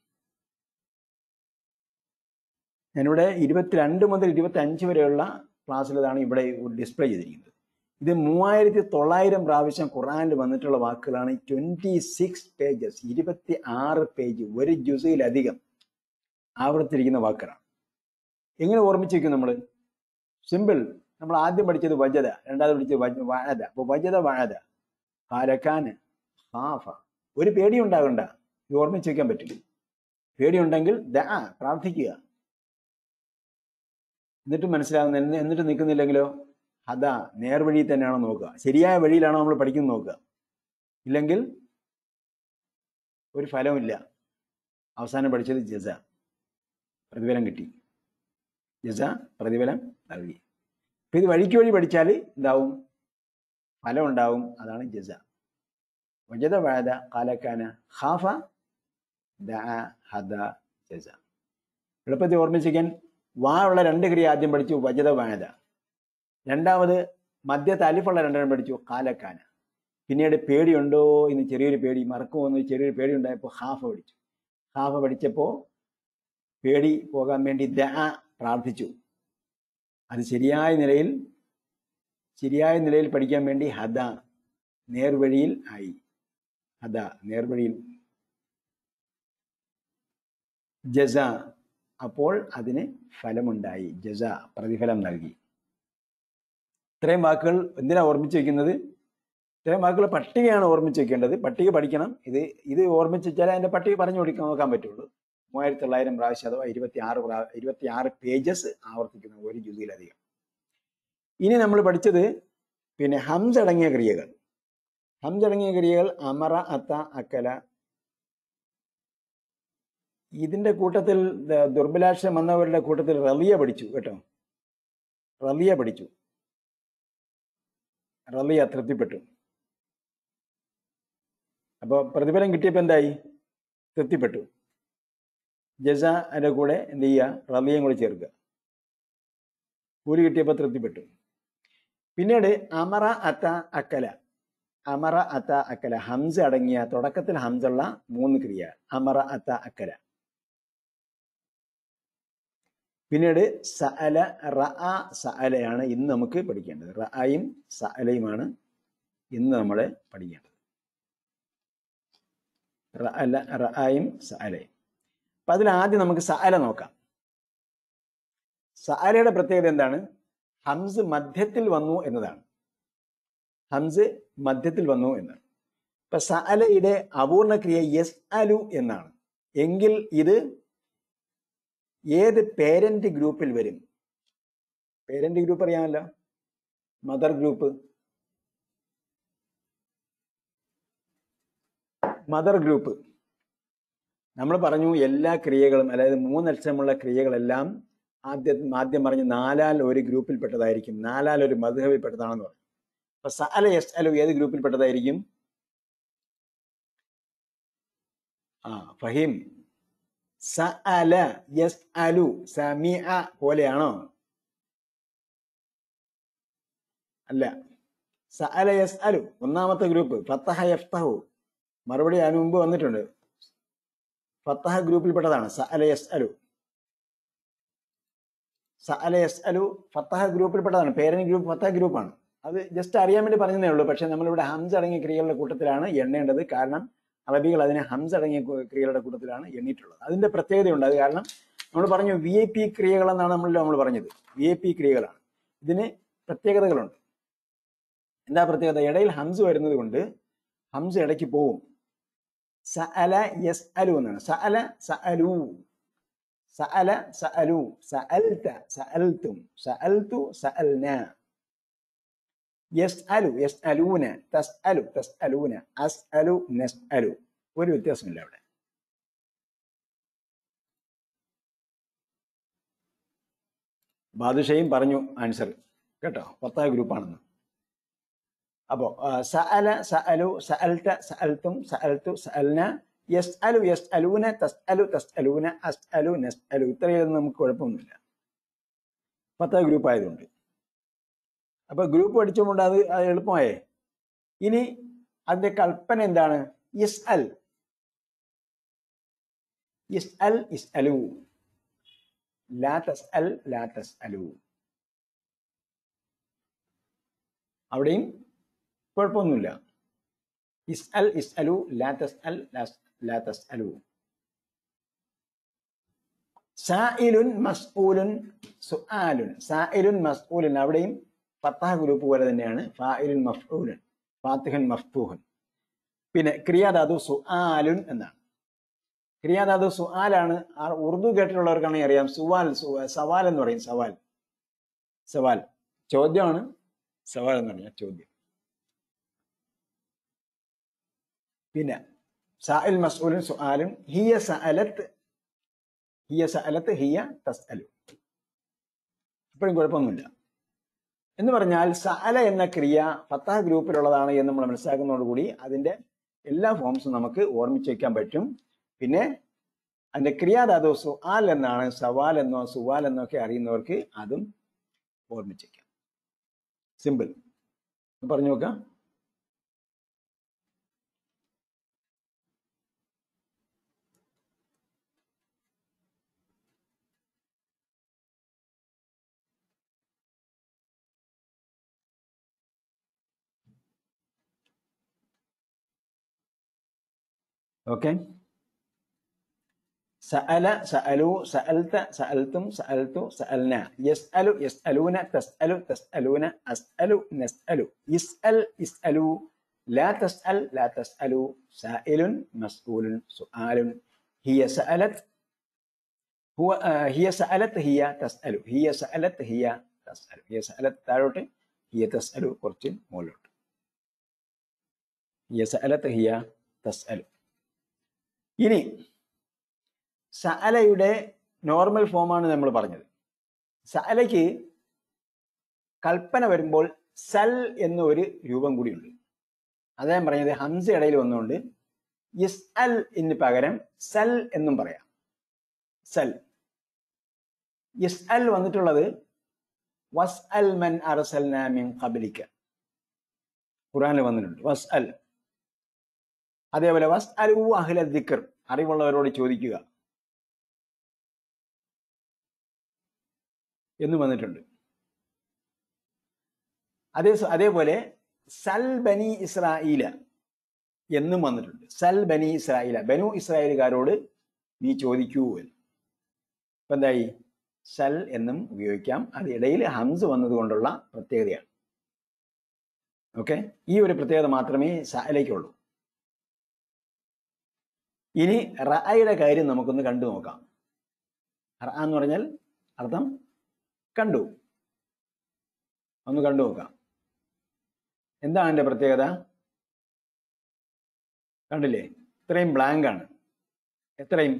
ഞാനിവിടെ ഇരുപത്തിരണ്ട് മുതൽ ഇരുപത്തി അഞ്ച് വരെയുള്ള ക്ലാസ്സിലതാണ് ഇവിടെ ഡിസ്പ്ലേ ചെയ്തിരിക്കുന്നത് ഇത് മൂവായിരത്തി തൊള്ളായിരം പ്രാവശ്യം ഖുറാനിൽ വന്നിട്ടുള്ള വാക്കുകളാണ് ട്വന്റി സിക്സ് പേജസ് ഇരുപത്തി ആറ് പേജ് ഒരു ജുസയിലധികം ആവർത്തിരിക്കുന്ന വാക്കുകളാണ് എങ്ങനെ ഓർമ്മിച്ച് വെക്കും നമ്മൾ സിമ്പിൾ നമ്മൾ ആദ്യം പഠിച്ചത് വജത രണ്ടാമത് പഠിച്ചത് വജ- വഴത അപ്പൊ വജത വഴത കാലക്കാന് ഹാഫ ഒരു പേടി ഉണ്ടാകണ്ട ഇത് ഓർമ്മിച്ച് വെക്കാൻ പറ്റില്ല പേടിയുണ്ടെങ്കിൽ ദ പ്രാർത്ഥിക്കുക എന്നിട്ട് മനസ്സിലാകുന്ന എന്നി- എന്നിട്ട് നിൽക്കുന്നില്ലെങ്കിലോ അതാ നേർവഴി തന്നെയാണോ നോക്കുക ശരിയായ വഴിയിലാണോ നമ്മൾ പഠിക്കുന്നത് നോക്കുക ഇല്ലെങ്കിൽ ഒരു ഫലമില്ല അവസാനം പഠിച്ചത് ജസ പ്രതിഫലം കിട്ടി ജസ പ്രതിഫലം നൽകി അപ്പൊ ഇത് വഴിക്ക് വഴി പഠിച്ചാൽ എന്താവും ഫലം ഉണ്ടാവും അതാണ് ജസ വജത വാഴത കാലക്കാന ഹാഫ ദ ഹദ ജസ എളുപ്പത്തിൽ ഓർമ്മിച്ചിരിക്കാൻ വാ ഉള്ള രണ്ട് ക്രിയ ആദ്യം പഠിച്ചു വജത വാഴത രണ്ടാമത് മധ്യത്തെ അലിഫുള്ള രണ്ടെണ്ണം പഠിച്ചു കാലക്കാന പിന്നീട് പേടിയുണ്ടോ എന്ന് ചെറിയൊരു പേടി മറക്കുമോ എന്ന് ചെറിയൊരു പേടി ഉണ്ടായപ്പോൾ ഹാഫ പഠിച്ചു ഹാഫ പഠിച്ചപ്പോൾ പേടി പോകാൻ വേണ്ടി ദ പ്രാർത്ഥിച്ചു അത് ശരിയായ നിലയിൽ ശരിയായ നിലയിൽ പഠിക്കാൻ വേണ്ടി ഹദ നേർവഴിയിൽ ആയി ഹദ നേർവഴിയിൽ ജസ അപ്പോൾ അതിന് ഫലമുണ്ടായി ജസ പ്രതിഫലം നൽകി ഇത്രയും വാക്കുകൾ എന്തിനാ ഓർമ്മിച്ച് വെക്കുന്നത് ഇത്രയും വാക്കുകൾ പട്ടികയാണ് ഓർമ്മിച്ച് വെക്കേണ്ടത് പട്ടിക പഠിക്കണം ഇത് ഇത് ഓർമ്മിച്ച് വെച്ചാൽ അതിന്റെ പട്ടിക പറഞ്ഞു കൊടുക്കാൻ നോക്കാൻ പറ്റുള്ളൂ മൂവായിരത്തി തൊള്ളായിരം പ്രാവശ്യം അഥവാ ഇരുപത്തി ആറ് പ്രാ ഇരുപത്തി ആറ് പേജസ് ആവർത്തിക്കുന്ന ഒരു ജുതിയിലധികം ഇനി നമ്മൾ പഠിച്ചത് പിന്നെ ഹംസ് അടങ്ങിയ ക്രിയകൾ ഹംസ് അടങ്ങിയ ക്രിയകൾ അമറ അത്ത അക്കല ഇതിന്റെ കൂട്ടത്തിൽ ദ- ദുർബലാക്ഷം വന്നവരുടെ കൂട്ടത്തിൽ റലിയ പഠിച്ചു കേട്ടോ റലിയ പഠിച്ചു റലിയ തൃപ്തിപ്പെട്ടു അപ്പൊ പ്രതിഫലം കിട്ടിയപ്പോ എന്തായി തൃപ്തിപ്പെട്ടു ജസ അതിന്റെ കൂടെ എന്ത് ചെയ്യുക റലിയും കൂടെ ചേർക്കുക കൂലി കിട്ടിയപ്പോ തൃപ്തിപ്പെട്ടു പിന്നീട് അമറ അത്ത അക്കല അമറ അത്ത അക്കല ഹംസ അടങ്ങിയ തുടക്കത്തിൽ ഹംസുള്ള മൂന്ന് ക്രിയ അമറ അത്ത അക്കല പിന്നീട് സഅല റഅ സഅലയാണ് ഇന്ന് നമുക്ക് പഠിക്കേണ്ടത് റഅയും സഅലയുമാണ് ഇന്ന് നമ്മൾ പഠിക്കേണ്ടത് റഅല റഅയും സഅലയും അപ്പൊ അതിൽ ആദ്യം നമുക്ക് സഅല നോക്കാം സഅലയുടെ പ്രത്യേകത എന്താണ് ഹംസ് മധ്യത്തിൽ വന്നു എന്നതാണ് ഹംസ് മധ്യത്തിൽ വന്നു എന്നാണ് ഇപ്പൊ സഅലയുടെ അപൂർണ ക്രിയ യസ് അലു എന്നാണ് എങ്കിൽ ഇത് ഏത് പേരന്റ് ഗ്രൂപ്പിൽ വരും പേരന്റ് ഗ്രൂപ്പ് അറിയാമല്ലോ മദർ ഗ്രൂപ്പ് മദർ ഗ്രൂപ്പ് നമ്മൾ പറഞ്ഞു എല്ലാ ക്രിയകളും അതായത് മൂന്നക്ഷരമുള്ള ക്രിയകളെല്ലാം ആദ്യം ആദ്യം പറഞ്ഞ് നാലാൽ ഒരു ഗ്രൂപ്പിൽപ്പെട്ടതായിരിക്കും നാലാൽ ഒരു മധുഹവിൽപ്പെട്ടതാണെന്ന് പറഞ്ഞു അപ്പൊ സഅല എസ് അലു ഏത് ഗ്രൂപ്പിൽപ്പെട്ടതായിരിക്കും ആ ഫഹീം സഅല യസ് അലു സമിഅ പോലെയാണോ അല്ല സഅല യസ് അലു ഒന്നാമത്തെ ഗ്രൂപ്പ് ഫത്തഹ യഫ്തഹു മറുപടി അതിനു മുമ്പ് വന്നിട്ടുണ്ട് ഫത്തഹ ഗ്രൂപ്പിൽപ്പെട്ടതാണ് സഅല യസ് അലു സഅല യസ് അലു ഫത്തഹ ഗ്രൂപ്പിൽപ്പെട്ടതാണ് പേരൻ ഗ്രൂപ്പ് ഫത്തഹ ഗ്രൂപ്പാണ് അത് ജസ്റ്റ് അറിയാൻ വേണ്ടി പറഞ്ഞതേ ഉള്ളൂ പക്ഷെ നമ്മളിവിടെ ഹംസ് അടങ്ങിയ ക്രിയകളുടെ കൂട്ടത്തിലാണ് എണ്ണേണ്ടത് കാരണം അറബികൾ അതിനെ ഹംസ് അടങ്ങിയ കു- ക്രിയകളുടെ കൂട്ടത്തിലാണ് എണ്ണിയിട്ടുള്ളത് അതിന്റെ പ്രത്യേകതയുണ്ട് അത് കാരണം നമ്മൾ പറഞ്ഞു വി ഐ പി ക്രിയകൾ എന്നാണ് നമ്മൾ നമ്മൾ പറഞ്ഞത് വി ഐ പി ക്രിയകളാണ് ഇതിന് പ്രത്യേകതകളുണ്ട് എന്താ പ്രത്യേകത ഇടയിൽ ഹംസ് വരുന്നത് കൊണ്ട് ഹംസ ഇടയ്ക്ക് പോവും സഅല യസ് അലു എന്നാണ് സഅല സഅലു സഅല സഅലു സഅൽത സഅൽത്തും സഅൽതു സഅൽന യസ്അലു യസ്അലൂന തസ്അലു തസ്അലൂന അസ്അലു നസ്അലു ഒരു വ്യത്യാസമില്ല അവിടെ ബാദുഷയും പറഞ്ഞു ആൻസർ കേട്ടോ പത്താം ഗ്രൂപ്പാണെന്ന് അപ്പോ ആ, സഅല സഅലു സഅൽത സഅൽത്തും സഅൽത്തു സഅൽന യസ്അലു യസ്അലൂന തസ്അലു തസ്അലൂന അസ്അലു നസ്അലു ഇത്രയൊന്നും നമുക്ക് കുഴപ്പമൊന്നുമില്ല പത്താം ഗ്രൂപ്പ് ആയതുകൊണ്ട് അപ്പൊ ഗ്രൂപ്പ് പഠിച്ചുകൊണ്ട് അത് അത് എളുപ്പമായേ ഇനി അതിന്റെ കൽപ്പന എന്താണ് ഇസ് അൽ ഇസ് അൽ ഇസ് അലു ലാ തസ് അൽ ലാ തസ് അലു അവിടെയും കുഴപ്പമൊന്നുമില്ല ഇസ് അൽ ഇസ് അലു ലാ തസ് അൽ ലാ തസ് അലു സായിലുൻ മസ്ഊലുൻ സുആലുൻ സായിലുൻ മസ്ഊലുൻ അവിടെയും പത്താഹ ഗ്രൂപ്പ് പോലെ തന്നെയാണ് ഫായിലുൻ മഫ്ഊലുൻ ഫാത്തിഹൻ മഫ്തൂഹൻ പിന്നെ ക്രിയാധാതു സുആലുൻ എന്നാണ് ക്രിയാധാതു സുആലാണ് ആ ഉറുദു കേട്ടിട്ടുള്ളവർക്കാണെങ്കിൽ അറിയാം സുവാൽ സു- സവാൽ എന്ന് പറയും സവാൽ സവാൽ ചോദ്യമാണ് സവാൽ എന്ന് പറഞ്ഞാൽ ചോദ്യം പിന്നെ സായിൽ മസ്ഊലുൻ സുആലുൻ ഹിയ സഅലത്ത് ഹിയ സഅലത്ത് ഹിയ തസ്അലു ഇപ്പോഴും കുഴപ്പമൊന്നുമില്ല എന്ന് പറഞ്ഞാൽ സഅല എന്ന ക്രിയ ഫത്താഹ് ഗ്രൂപ്പിലുള്ളതാണ് എന്ന് നമ്മൾ മനസ്സിലാക്കുന്നതോടുകൂടി അതിന്റെ എല്ലാ ഫോംസും നമുക്ക് ഓർമ്മിച്ച് വയ്ക്കാൻ പറ്റും പിന്നെ അതിന്റെ ക്രിയാധാതു സുആൽ എന്നാണ് സവാൽ എന്നോ സുവാൽ എന്നോ ഒക്കെ അറിയുന്നവർക്ക് അതും ഓർമ്മിച്ച് വയ്ക്കാം സിമ്പിൾ പറഞ്ഞു നോക്കാം ഓക്കെ സഅല സഅലു സഅൽത സഅൽത്തും സഅൽതു സഅൽന യസ്അലു യസ്അലൂന തസ്അലു തസ്അലൂന അസ്അലു നസ്അലു ഇസ്അൽ ഇസ്അലു لا تسأل لا تسألوا سائل مسؤول سؤال هي سألت هو آه هي سألت هي تسأل هي سألت هي تسأل هي سألت താഴോട്ട് هي تسأل കുറച്ച് മുകളിലോട്ട് هي سألت هي تسأل ഇനി സഅലയുടെ നോർമൽ ഫോമാണ് നമ്മൾ പറഞ്ഞത് സഅലയ്ക്ക് കൽപ്പന വരുമ്പോൾ സൽ എന്ന ഒരു രൂപം കൂടിയുണ്ട് അതാ ഞാൻ പറഞ്ഞത് ഹംസ ഇടയിൽ വന്നുകൊണ്ട് ഇസ് അൽ ഇന് പകരം സൽ എന്നും പറയാം സൽ ഇസ് അൽ വന്നിട്ടുള്ളത് വസ് അൽ മൻ അറസൽ മിൻ ഖബലിക്ക ഖുറാനിൽ വന്നിട്ടുണ്ട് വസ് അൽ അതേപോലെ വസ് അലു അഹ്ല ദിക്കർ അറിവുള്ളവരോട് ചോദിക്കുക എന്ന് വന്നിട്ടുണ്ട് അതേ അതേപോലെ സൽ ബനി ഇസ്രായേല എന്നും വന്നിട്ടുണ്ട് സൽ ബനി ഇസ്രായേല ബനു ഇസ്രായേലുകാരോട് നീ ചോദിക്കൂ എന്ന് ഇപ്പൊ എന്തായി സൽ എന്നും ഉപയോഗിക്കാം അത് ഇടയിൽ ഹംസ് വന്നതുകൊണ്ടുള്ള പ്രത്യേകതയാണ് ഓക്കെ ഈ ഒരു പ്രത്യേകത മാത്രമേ സഅലയ്ക്കുള്ളൂ ഇനി റഅയുടെ കാര്യം നമുക്കൊന്ന് കണ്ടു നോക്കാം റ എന്ന് പറഞ്ഞാൽ അർത്ഥം കണ്ടു ഒന്ന് കണ്ടു നോക്കാം എന്താണ് അതിന്റെ പ്രത്യേകത കണ്ടില്ലേ ഇത്രയും ബ്ലാങ്ക് ആണ് എത്രയും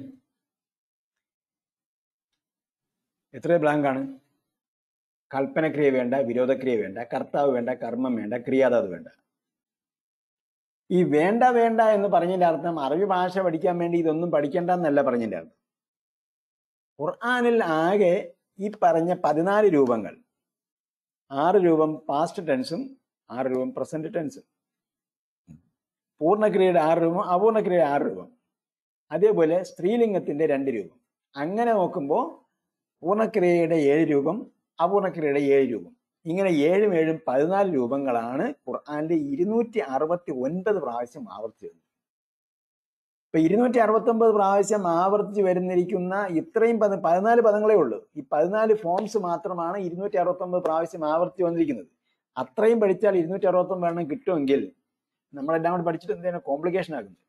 എത്ര ബ്ലാങ്ക് ആണ് കൽപ്പനക്രിയ വേണ്ട വിരോധക്രിയ വേണ്ട കർത്താവ് വേണ്ട കർമ്മം വേണ്ട ക്രിയാതാത് വേണ്ട ഈ വേണ്ട വേണ്ട എന്ന് പറഞ്ഞതിന്റെ അർത്ഥം അറബി ഭാഷ പഠിക്കാൻ വേണ്ടി ഇതൊന്നും പഠിക്കേണ്ട എന്നല്ല പറഞ്ഞതിന്റെ അർത്ഥം ഖുർആാനിൽ ആകെ ഈ പറഞ്ഞ പതിനാല് രൂപങ്ങൾ ആറ് രൂപം പാസ്റ്റ് ടെൻസും ആറ് രൂപം പ്രസന്റ് ടെൻസും പൂർണ്ണക്രിയയുടെ ആറ് രൂപം അപൂർണക്രിയയുടെ ആറ് രൂപം അതേപോലെ സ്ത്രീലിംഗത്തിന്റെ രണ്ട് രൂപം അങ്ങനെ നോക്കുമ്പോൾ പൂർണ്ണക്രിയയുടെ ഏഴ് രൂപം അപൂർണക്രിയയുടെ ഏഴ് രൂപം ഇങ്ങനെ ഏഴും ഏഴും പതിനാല് രൂപങ്ങളാണ് ഖുർആാനിന്റെ ഇരുന്നൂറ്റി അറുപത്തി ഒൻപത് പ്രാവശ്യം ആവർത്തിച്ചു വരുന്നത് ഇപ്പൊ ഇരുന്നൂറ്റി അറുപത്തി ഒമ്പത് പ്രാവശ്യം ആവർത്തിച്ച് വരുന്നിരിക്കുന്ന ഇത്രയും പദ പതിനാല് പദങ്ങളേ ഉള്ളൂ ഈ പതിനാല് ഫോംസ് മാത്രമാണ് ഇരുന്നൂറ്റി അറുപത്തി ഒമ്പത് പ്രാവശ്യം ആവർത്തിച്ച് വന്നിരിക്കുന്നത് അത്രയും പഠിച്ചാൽ ഇരുന്നൂറ്റി അറുപത്തി ഒമ്പത് എണ്ണം കിട്ടുമെങ്കിൽ നമ്മളെല്ലാം കൂടി പഠിച്ചിട്ട് എന്തിനാണ് കോംപ്ലിക്കേഷൻ ആക്കുന്നത്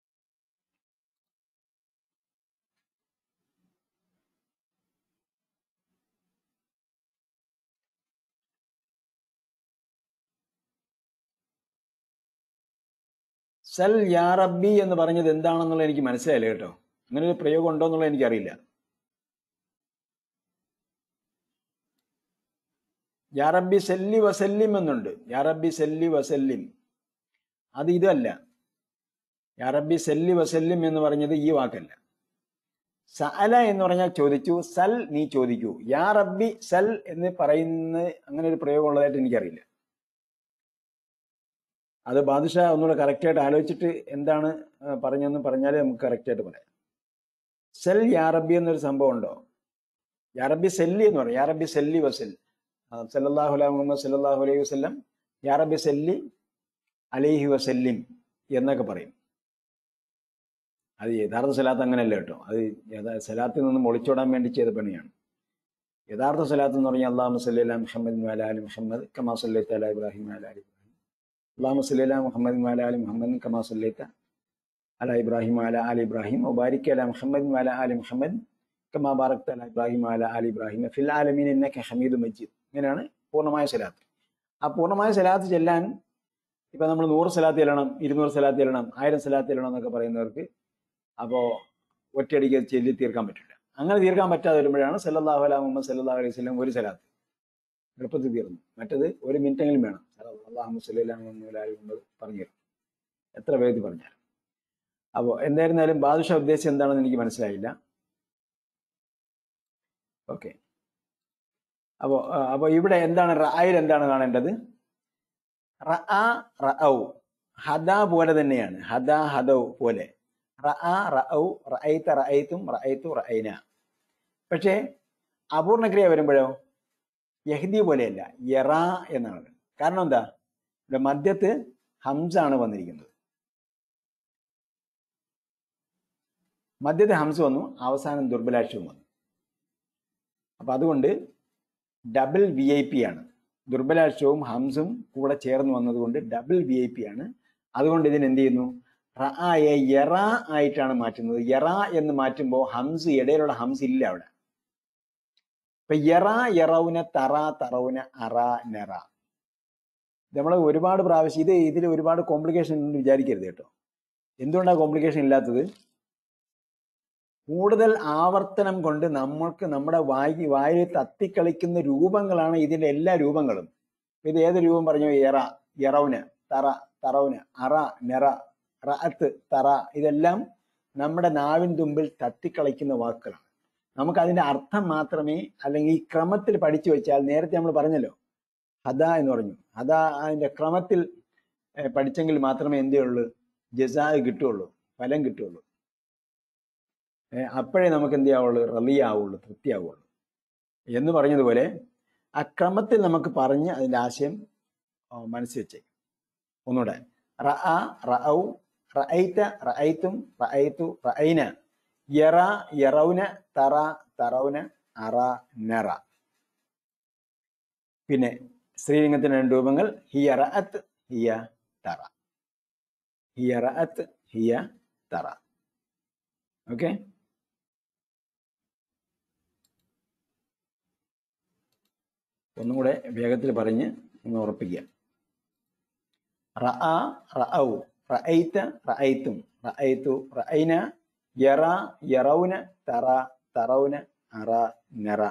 സൽ യാ റബ്ബി എന്ന് പറഞ്ഞത് എന്താണെന്നുള്ളത് എനിക്ക് മനസ്സിലായില്ല കേട്ടോ അങ്ങനെ ഒരു പ്രയോഗം ഉണ്ടോ എന്നുള്ളത് എനിക്കറിയില്ല യാ റബ്ബി സല്ലി വസല്ലിം എന്നുണ്ട് യാ റബ്ബി സല്ലി വസല്ലിം അത് ഇതല്ല യാ റബ്ബി സല്ലി വസല്ലിം എന്ന് പറഞ്ഞത് ഈ വാക്കല്ല സഅല എന്ന് പറഞ്ഞാൽ ചോദിച്ചു സൽ നീ ചോദിക്കൂ യാ റബ്ബി സൽ എന്ന് പറയുന്ന അങ്ങനെ ഒരു പ്രയോഗം ഉള്ളതായിട്ട് എനിക്കറിയില്ല അത് ബാദുഷാ ഒന്നുകൂടെ കറക്റ്റായിട്ട് ആലോചിച്ചിട്ട് എന്താണ് ആ, പറഞ്ഞതെന്ന് പറഞ്ഞാലേ നമുക്ക് കറക്റ്റായിട്ട് പറയാം സെൽ യാ റബ്ബി എന്നൊരു സംഭവം ഉണ്ടോ യാ റബ്ബി സെല്ലി എന്ന് പറയും യാ റബ്ബി സെല്ലി വസൽ സല്ലല്ലാഹു അലൈഹി മുഹമ്മദ് സല്ലല്ലാഹു അലൈഹി വസല്ലം യാ റബ്ബി സെല്ലി അലൈഹി വസല്ലിം എന്നൊക്കെ പറയും അത് യഥാർത്ഥ സലാത്ത് അങ്ങനെയല്ല കേട്ടോ അത് യഥാ- സലാത്തിൽ നിന്ന് ഒളിച്ചോടാൻ വേണ്ടി ചെയ്ത പണിയാണ് യഥാർത്ഥ സലാത്ത് എന്ന് പറഞ്ഞാൽ അള്ളാഹു സല്ലി അല മുഹമ്മദ് വാല അലി മുഹമ്മദ് കമാ സല്ലൈത്ത അല ഇബ്രാഹിം വാല അലി ഇബ്രാഹിം അള്ളാഹു സല്ലി അല മുഹമ്മദ് വാല അലി മുഹമ്മദ് കമാ സല്ലൈത്ത അല ഇബ്രാഹിം വാല അലി ഇബ്രാഹിം ഒബാരിക് അല മുഹമ്മദ് വാല അലി മുഹമ്മദ് കമാ ബാറക്ത അല ഇബ്രാഹിം വാല അലി ഇബ്രാഹിം ഫിൽ ആലമീൻ എന്നൊക്കെ ഹമീദ് മജീദ് ഇങ്ങനെയാണ് പൂർണ്ണമായ സലാത്ത് ആ പൂർണ്ണമായ സലാത്ത് ചെല്ലാൻ ഇപ്പൊ നമ്മൾ നൂറ് സലാത്ത് ചെല്ലണം ഇരുന്നൂറ് സലാത്ത് ചെല്ലണം ആയിരം സലാത്ത് ചെല്ലണം എന്നൊക്കെ പറയുന്നവർക്ക് അപ്പോൾ ഒറ്റയടിക്ക് അത് ചൊല്ലി തീർക്കാൻ പറ്റില്ല അങ്ങനെ തീർക്കാൻ പറ്റാതെ വരുമ്പോഴാണ് സല്ലല്ലാഹു അലൈഹി മുഹമ്മദ് സല്ലല്ലാഹു അലൈഹി വസല്ലം ഒരു സലാത്ത് എളുപ്പത്തിൽ തീർന്നു മറ്റത് ഒരു മിനിറ്റെങ്കിലും വേണം അള്ളാഹു സല്ലല്ലാഹു അലൈഹി മുഹമ്മദ് പറഞ്ഞു തരും എത്ര വേഗത്തിൽ പറഞ്ഞാലും അപ്പോൾ എന്തായിരുന്നാലും ബാദുഷ ഉദ്ദേശം എന്താണെന്ന് എനിക്ക് മനസ്സിലായില്ല ഓക്കെ അപ്പോൾ അപ്പോൾ ഇവിടെ എന്താണ് റായിൽ എന്താണ് കാണേണ്ടത് റഅ റഔ ഹദ പോലെ തന്നെയാണ് ഹദ ഹദൗ പോലെ റഅ റഔ റഅയ്ത റഅയ്തും റഅയ്തു റഅയ്ന പക്ഷേ അപൂർണക്രിയ വരുമ്പോഴോ യഹ്ദി പോലെയല്ല യറ എന്നാണ് കാരണം എന്താ ഇവിടെ മധ്യത്ത് ഹംസ ആണ് വന്നിരിക്കുന്നത് മധ്യത്തെ ഹംസ വന്നു അവസാനം ദുർബലാക്ഷവും വന്നു അപ്പൊ അതുകൊണ്ട് ഡബിൾ വി ഐ പി ആണ് ദുർബലാക്ഷവും ഹംസും കൂടെ ചേർന്ന് വന്നതുകൊണ്ട് ഡബിൾ വി ഐ പി ആണ് അതുകൊണ്ട് ഇതിന് എന്ത് ചെയ്യുന്നു റആയെ യറ ആയിട്ടാണ് മാറ്റുന്നത് യറ എന്ന് മാറ്റുമ്പോൾ ഹംസ് ഇടയിലുള്ള ഹംസ് ഇല്ല അവിടെ ഇപ്പൊ യറ യറൗന തറ തറൗന അറ നെറ നമ്മൾ ഒരുപാട് പ്രാവശ്യം ഇത് ഇതിൽ ഒരുപാട് കോംപ്ലിക്കേഷൻ ഉണ്ടെന്ന് വിചാരിക്കരുത് കേട്ടോ എന്തുകൊണ്ടാണ് കോംപ്ലിക്കേഷൻ ഇല്ലാത്തത് കൂടുതൽ ആവർത്തനം കൊണ്ട് നമ്മൾക്ക് നമ്മുടെ വായി വായിൽ തത്തിക്കളിക്കുന്ന രൂപങ്ങളാണ് ഇതിന്റെ എല്ലാ രൂപങ്ങളും ഇത് ഏത് രൂപം പറഞ്ഞു എറ എറൗന് തറ തറൗന് അറ നെറ റഅത്ത് തറ ഇതെല്ലാം നമ്മുടെ നാവിൻ തുമ്പിൽ തത്തിക്കളിക്കുന്ന വാക്കുകളാണ് നമുക്ക് അതിന്റെ അർത്ഥം മാത്രമേ അല്ലെങ്കിൽ ഈ ക്രമത്തിൽ പഠിച്ചു വെച്ചാൽ നേരത്തെ നമ്മൾ പറഞ്ഞല്ലോ ഹദ എന്ന് പറഞ്ഞു ഹദ അതിന്റെ ക്രമത്തിൽ ഏഹ്, പഠിച്ചെങ്കിൽ മാത്രമേ എന്തേ ഉള്ളൂ ജസാ കിട്ടുള്ളൂ ഫലം കിട്ടുള്ളൂ ഏഹ്, അപ്പോഴേ നമുക്ക് എന്ത് ചെയ്യാവുള്ളൂ റലിയാവുള്ളൂ തൃപ്തിയാവുള്ളൂ എന്ന് പറഞ്ഞതുപോലെ ആ ക്രമത്തിൽ നമുക്ക് പറഞ്ഞ് അതിന്റെ ആശയം ആ, മനസ്സിൽ വെച്ചേ ഒന്നുകൂടെ റഅ റഔ റഅയ്ത റഅയ്തും റഅയ്തു റഅയ്ന യറ യറൗന തറ തറൗന അറ നറ പിന്നെ സ്ത്രീലിംഗത്തിന് രണ്ട് രൂപങ്ങൾ ഹിയ റഅത്ത് ഹിയ തറ ഹിയ റഅത്ത് ഹിയ തറ ഓക്കെ ഒന്നും കൂടെ വേഗത്തിൽ പറഞ്ഞ് ഒന്ന് ഉറപ്പിക്കുക റഅ റഔ റഅയ്ത റഅയ്തും റഅയ്തു റഅയ്ന യറ യറൗന തറ തറൗന അറ നറ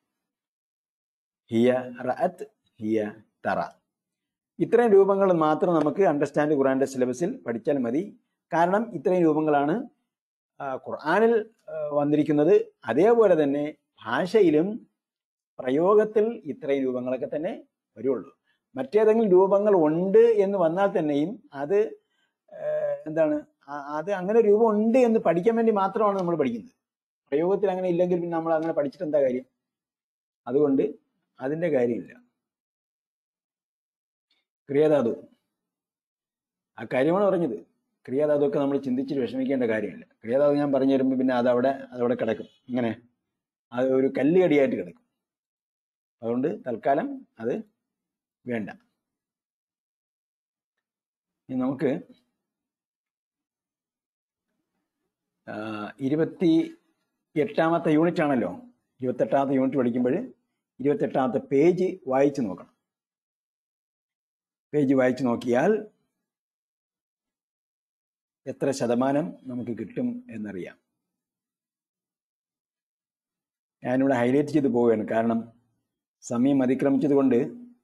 ഹിയ റഅത്ത് ഹിയ തറ ഇത്രയും രൂപങ്ങൾ മാത്രം നമുക്ക് അണ്ടർസ്റ്റാൻഡ് ഖുറാന്റെ സിലബസിൽ പഠിച്ചാൽ മതി കാരണം ഇത്രയും രൂപങ്ങളാണ് ആ, ഖുർആനിൽ ആ, വന്നിരിക്കുന്നത് അതേപോലെ തന്നെ ഭാഷയിലും പ്രയോഗത്തിൽ ഇത്രയും രൂപങ്ങളൊക്കെ തന്നെ വരുള്ളൂ മറ്റേതെങ്കിലും രൂപങ്ങൾ ഉണ്ട് എന്ന് വന്നാൽ തന്നെയും അത് ഏഹ്, എന്താണ് ആ- അത് അങ്ങനെ രൂപം ഉണ്ട് എന്ന് പഠിക്കാൻ വേണ്ടി മാത്രമാണ് നമ്മൾ പഠിക്കുന്നത് പ്രയോഗത്തിൽ അങ്ങനെ ഇല്ലെങ്കിൽ പിന്നെ നമ്മൾ അങ്ങനെ പഠിച്ചിട്ട് എന്താ കാര്യം അതുകൊണ്ട് അതിന്റെ കാര്യമില്ല ക്രിയാധാതു ആ കാര്യമാണ് പറഞ്ഞത് ക്രിയാധാതുവൊക്കെ നമ്മൾ ചിന്തിച്ചിട്ട് വിഷമിക്കേണ്ട കാര്യമില്ല ക്രിയാധാതു ഞാൻ പറഞ്ഞു തരുമ്പോൾ പിന്നെ അതവിടെ അതവിടെ കിടക്കും ഇങ്ങനെ അത് ഒരു കല്ലുകടിയായിട്ട് കിടക്കും അതുകൊണ്ട് തൽക്കാലം അത് വേണ്ട ഇനി നമുക്ക് ആ, ഇരുപത്തി എട്ടാമത്തെ യൂണിറ്റ് ആണല്ലോ ഇരുപത്തെട്ടാമത്തെ യൂണിറ്റ് പഠിക്കുമ്പോൾ ഇരുപത്തെട്ടാമത്തെ പേജ് വായിച്ചു നോക്കണം പേജ് വായിച്ചു നോക്കിയാൽ എത്ര ശതമാനം നമുക്ക് കിട്ടും എന്നറിയാം ഞാനിവിടെ ഹൈലൈറ്റ് ചെയ്ത് പോവുകയാണ് കാരണം സമയം അതിക്രമിച്ചത് കൊണ്ട്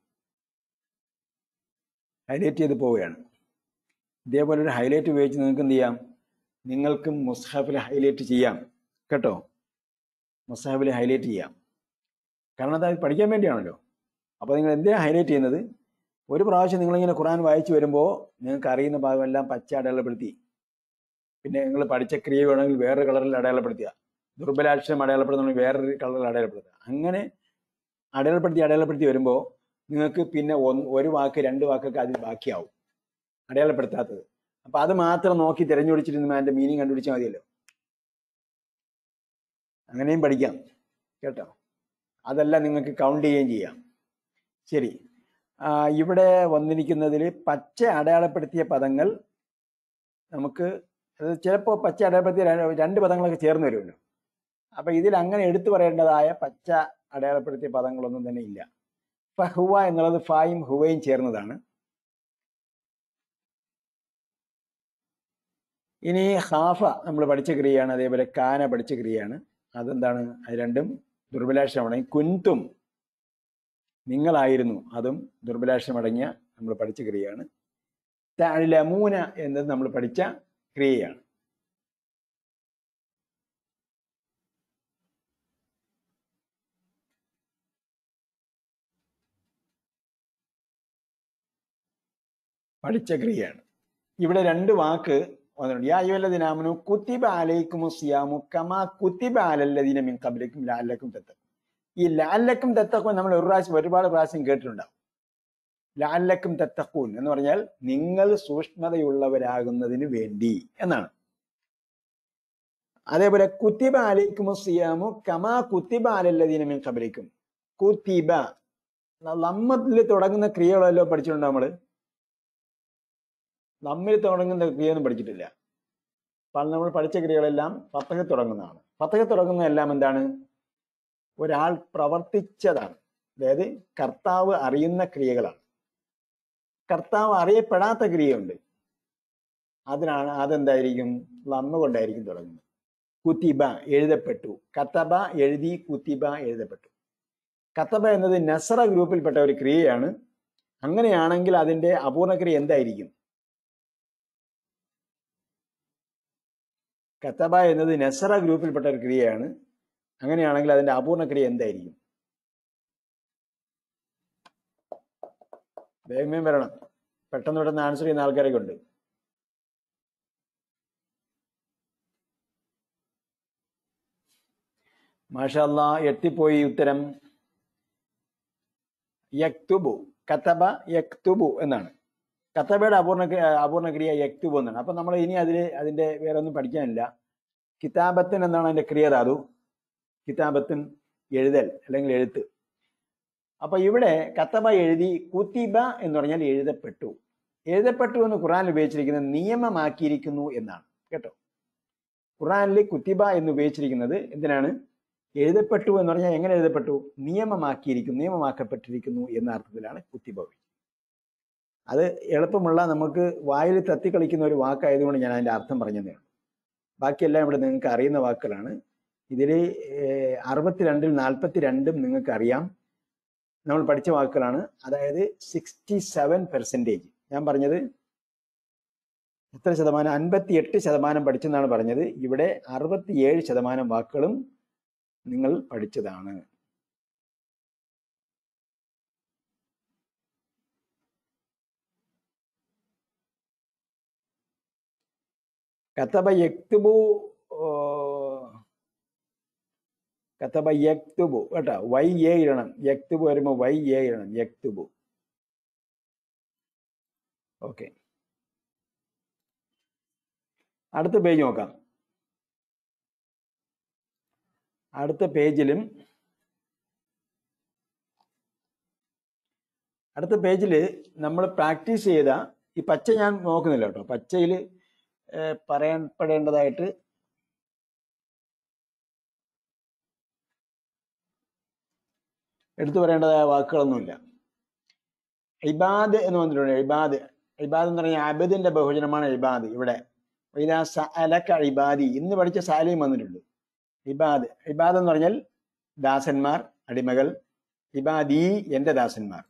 ഹൈലൈറ്റ് ചെയ്ത് പോവുകയാണ് ഇതേപോലെ ഒരു ഹൈലൈറ്റ് ഉപയോഗിച്ച് നിങ്ങൾക്ക് എന്ത് ചെയ്യാം നിങ്ങൾക്കും മുസ്ഹാഫിൽ ഹൈലൈറ്റ് ചെയ്യാം കേട്ടോ മുസ്ഹാഫിൽ ഹൈലൈറ്റ് ചെയ്യാം കാരണം അത് പഠിക്കാൻ വേണ്ടിയാണല്ലോ അപ്പോൾ നിങ്ങൾ എന്തിനാണ് ഹൈലൈറ്റ് ചെയ്യുന്നത് ഒരു പ്രാവശ്യം നിങ്ങളിങ്ങനെ ഖുറാൻ വായിച്ചു വരുമ്പോൾ നിങ്ങൾക്ക് അറിയുന്ന ഭാഗമെല്ലാം പച്ച അടയാളപ്പെടുത്തി പിന്നെ നിങ്ങൾ പഠിച്ച ക്രിയ വേണമെങ്കിൽ വേറൊരു കളറിൽ അടയാളപ്പെടുത്തുക ദുർബലാക്ഷരം അടയാളപ്പെടുത്തണമെങ്കിൽ വേറൊരു കളറിൽ അടയാളപ്പെടുത്തുക അങ്ങനെ അടയാളപ്പെടുത്തി അടയാളപ്പെടുത്തി വരുമ്പോൾ നിങ്ങൾക്ക് പിന്നെ ഒന്ന് ഒരു വാക്ക് രണ്ട് വാക്കൊക്കെ അതിൽ ബാക്കിയാവും അടയാളപ്പെടുത്താത്തത് അപ്പൊ അത് മാത്രം നോക്കി തിരഞ്ഞുപിടിച്ചിരുന്ന അതിന്റെ മീനിങ് കണ്ടുപിടിച്ചാൽ മതിയല്ലോ അങ്ങനെയും പഠിക്കാം കേട്ടോ അതല്ല നിങ്ങൾക്ക് കൗണ്ട് ചെയ്യുകയും ചെയ്യാം ശരി ആ, ഇവിടെ വന്നിരിക്കുന്നതിൽ പച്ച അടയാളപ്പെടുത്തിയ പദങ്ങൾ നമുക്ക് അത് ചിലപ്പോൾ പച്ച അടയാളപ്പെടുത്തിയ ര- രണ്ട് പദങ്ങളൊക്കെ ചേർന്ന് വരുമല്ലോ അപ്പൊ ഇതിൽ അങ്ങനെ എടുത്തു പറയേണ്ടതായ പച്ച അടയാളപ്പെടുത്തിയ പദങ്ങളൊന്നും തന്നെ ഇല്ല ഫഹുവ എന്നുള്ളത് ഫായും ഹുവയും ചേർന്നതാണ് ഇനി ഹാഫ നമ്മൾ പഠിച്ച ക്രിയയാണ് അതേപോലെ കാന പഠിച്ച ക്രിയയാണ് അതെന്താണ് അത് രണ്ടും ദുർബലാക്ഷരമാണ് കുൻതും നിങ്ങളായിരുന്നു അതും ദുർബലാക്ഷരമടങ്ങിയ നമ്മൾ പഠിച്ച ക്രിയയാണ് തലമൂന എന്നത് നമ്മൾ പഠിച്ച ക്രിയയാണ് പഠിച്ച ക്രിയയാണ് ഇവിടെ രണ്ട് വാക്ക് വന്നിട്ടുണ്ട് യാ അയ്യുവല്ലദിനാമനു കുത്തിബ അലൈക്കും സിയാമു കമാ കുത്തിബ അലല്ലദീന മിൻ ഖബ്ലിക്കും ലാലക്കും തത്തക്കും ഈ ലാലക്കും തത്തക്കും നമ്മൾ ഒരു പ്രാവശ്യം ഒരുപാട് പ്രാവശ്യം കേട്ടിട്ടുണ്ടാവും ലാലക്കും തത്തക്കൂൻ എന്ന് പറഞ്ഞാൽ നിങ്ങൾ സൂക്ഷ്മതയുള്ളവരാകുന്നതിന് വേണ്ടി എന്നാണ് അതേപോലെ കുത്തിബ അലൈക്കും സിയാമു കമാ കുത്തിബ അലല്ലദീന മിൻ ഖബ്ലിക്കും കുത്തിബ നമ്മത്തിൽ തുടങ്ങുന്ന ക്രിയകളല്ലോ പഠിച്ചിട്ടുണ്ടോ നമ്മള് നമ്മിൽ തുടങ്ങുന്ന ക്രിയയൊന്നും പഠിച്ചിട്ടില്ല അപ്പോൾ നമ്മൾ പഠിച്ച ക്രിയകളെല്ലാം പത്തക തുടങ്ങുന്നതാണ് പത്തക തുടങ്ങുന്നതെല്ലാം എന്താണ് ഒരാൾ പ്രവർത്തിച്ചതാണ് അതായത് കർത്താവ് അറിയുന്ന ക്രിയകളാണ് കർത്താവ് അറിയപ്പെടാത്ത ക്രിയയുണ്ട് അതിനാണ് അതെന്തായിരിക്കും ലമ്മ കൊണ്ടായിരിക്കും തുടങ്ങുന്നത് കുത്തിബ എഴുതപ്പെട്ടു കത്തബ എഴുതി കുത്തിബ എഴുതപ്പെട്ടു കത്തബ എന്നത് നസറ ഗ്രൂപ്പിൽപ്പെട്ട ഒരു ക്രിയയാണ് അങ്ങനെയാണെങ്കിൽ അതിന്റെ അപൂർണ ക്രിയ എന്തായിരിക്കും കത്തബ എന്നത് നസറ ഗ്രൂപ്പിൽപ്പെട്ട ഒരു ക്രിയയാണ് അങ്ങനെയാണെങ്കിൽ അതിന്റെ അപൂർണ ക്രിയ എന്തായിരിക്കും വേഗമേ വരണം പെട്ടെന്ന് പെട്ടെന്ന് ആൻസർ ചെയ്യുന്ന ആൾക്കാരൊക്കെ ഉണ്ട് മാഷല്ല എത്തിപ്പോയി ഉത്തരം യക്തുബു കത്തബ യക്തുബു എന്നാണ് കത്തബയുടെ അപൂർണ അപൂർണ ക്രിയ യക്തുബു എന്നാണ് അപ്പൊ നമ്മൾ ഇനി അതിൽ അതിന്റെ വേറെ ഒന്നും പഠിക്കാനില്ല കിതാബത്തിൻ എന്നാണ് അതിന്റെ ക്രിയ ധാതു കിതാബത്തിൻ എഴുതൽ അല്ലെങ്കിൽ എഴുത്ത് അപ്പൊ ഇവിടെ കത്തബ എഴുതി കുത്തിബ എന്ന് പറഞ്ഞാൽ എഴുതപ്പെട്ടു എഴുതപ്പെട്ടു എന്ന് ഖുറാൻ ഉപയോഗിച്ചിരിക്കുന്നത് നിയമമാക്കിയിരിക്കുന്നു എന്നാണ് കേട്ടോ ഖുറാനിൽ കുത്തിബ എന്ന് ഉപയോഗിച്ചിരിക്കുന്നത് എന്തിനാണ് എഴുതപ്പെട്ടു എന്ന് പറഞ്ഞാൽ എങ്ങനെ എഴുതപ്പെട്ടു നിയമമാക്കിയിരിക്കുന്നു നിയമമാക്കപ്പെട്ടിരിക്കുന്നു എന്ന അർത്ഥത്തിലാണ് കുത്തിബ ഉപയോഗിച്ചത് അത് എളുപ്പമുള്ള നമുക്ക് വായിൽ തത്തിക്കളിക്കുന്ന ഒരു വാക്കായതുകൊണ്ട് ഞാൻ അതിന്റെ അർത്ഥം പറഞ്ഞതേ ഉള്ളൂ ബാക്കിയെല്ലാം ഇവിടെ നിങ്ങൾക്ക് അറിയുന്ന വാക്കുകളാണ് ഇതിൽ അറുപത്തിരണ്ടിൽ നാൽപ്പത്തി രണ്ടും നിങ്ങൾക്ക് അറിയാം നമ്മൾ പഠിച്ച വാക്കുകളാണ് അതായത് സിക്സ്റ്റി സെവൻ പെർസെൻറ്റേജ് ഞാൻ പറഞ്ഞത് എത്ര ശതമാനം അൻപത്തി എട്ട് ശതമാനം പഠിച്ചെന്നാണ് പറഞ്ഞത് ഇവിടെ അറുപത്തിയേഴ് ശതമാനം വാക്കുകളും നിങ്ങൾ പഠിച്ചതാണ് കത്തബ യക്തുബു കത്തബ യക്തുബു കേട്ടോ വൈ എ ഇടണം യക്തുബു വരുമ്പോൾ വൈ എ ഇടണം യക്തുബു ഓക്കെ അടുത്ത പേജ് നോക്കാം അടുത്ത പേജിലും അടുത്ത പേജിൽ നമ്മൾ പ്രാക്ടീസ് ചെയ്ത ഈ പച്ച ഞാൻ നോക്കുന്നില്ല കേട്ടോ പച്ചയിൽ പറയപ്പെടേണ്ടതായിട്ട് എടുത്തു പറയേണ്ടതായ വാക്കുകളൊന്നുമില്ല ഇബാദ് എന്ന് വന്നിട്ടുണ്ട് ഇബാദ് ഇബാദ് എന്ന് പറഞ്ഞാൽ അബദിന്റെ ബഹുജനമാണ് ഇബാദ് ഇവിടെ ഇതാ സഅലക ഇബാദി ഇന്ന് പഠിച്ച സാലയും വന്നിട്ടുണ്ട് ഇബാദ് ഇബാദ് എന്ന് പറഞ്ഞാൽ ദാസന്മാർ അടിമകൾ ഇബാദി എന്റെ ദാസന്മാർ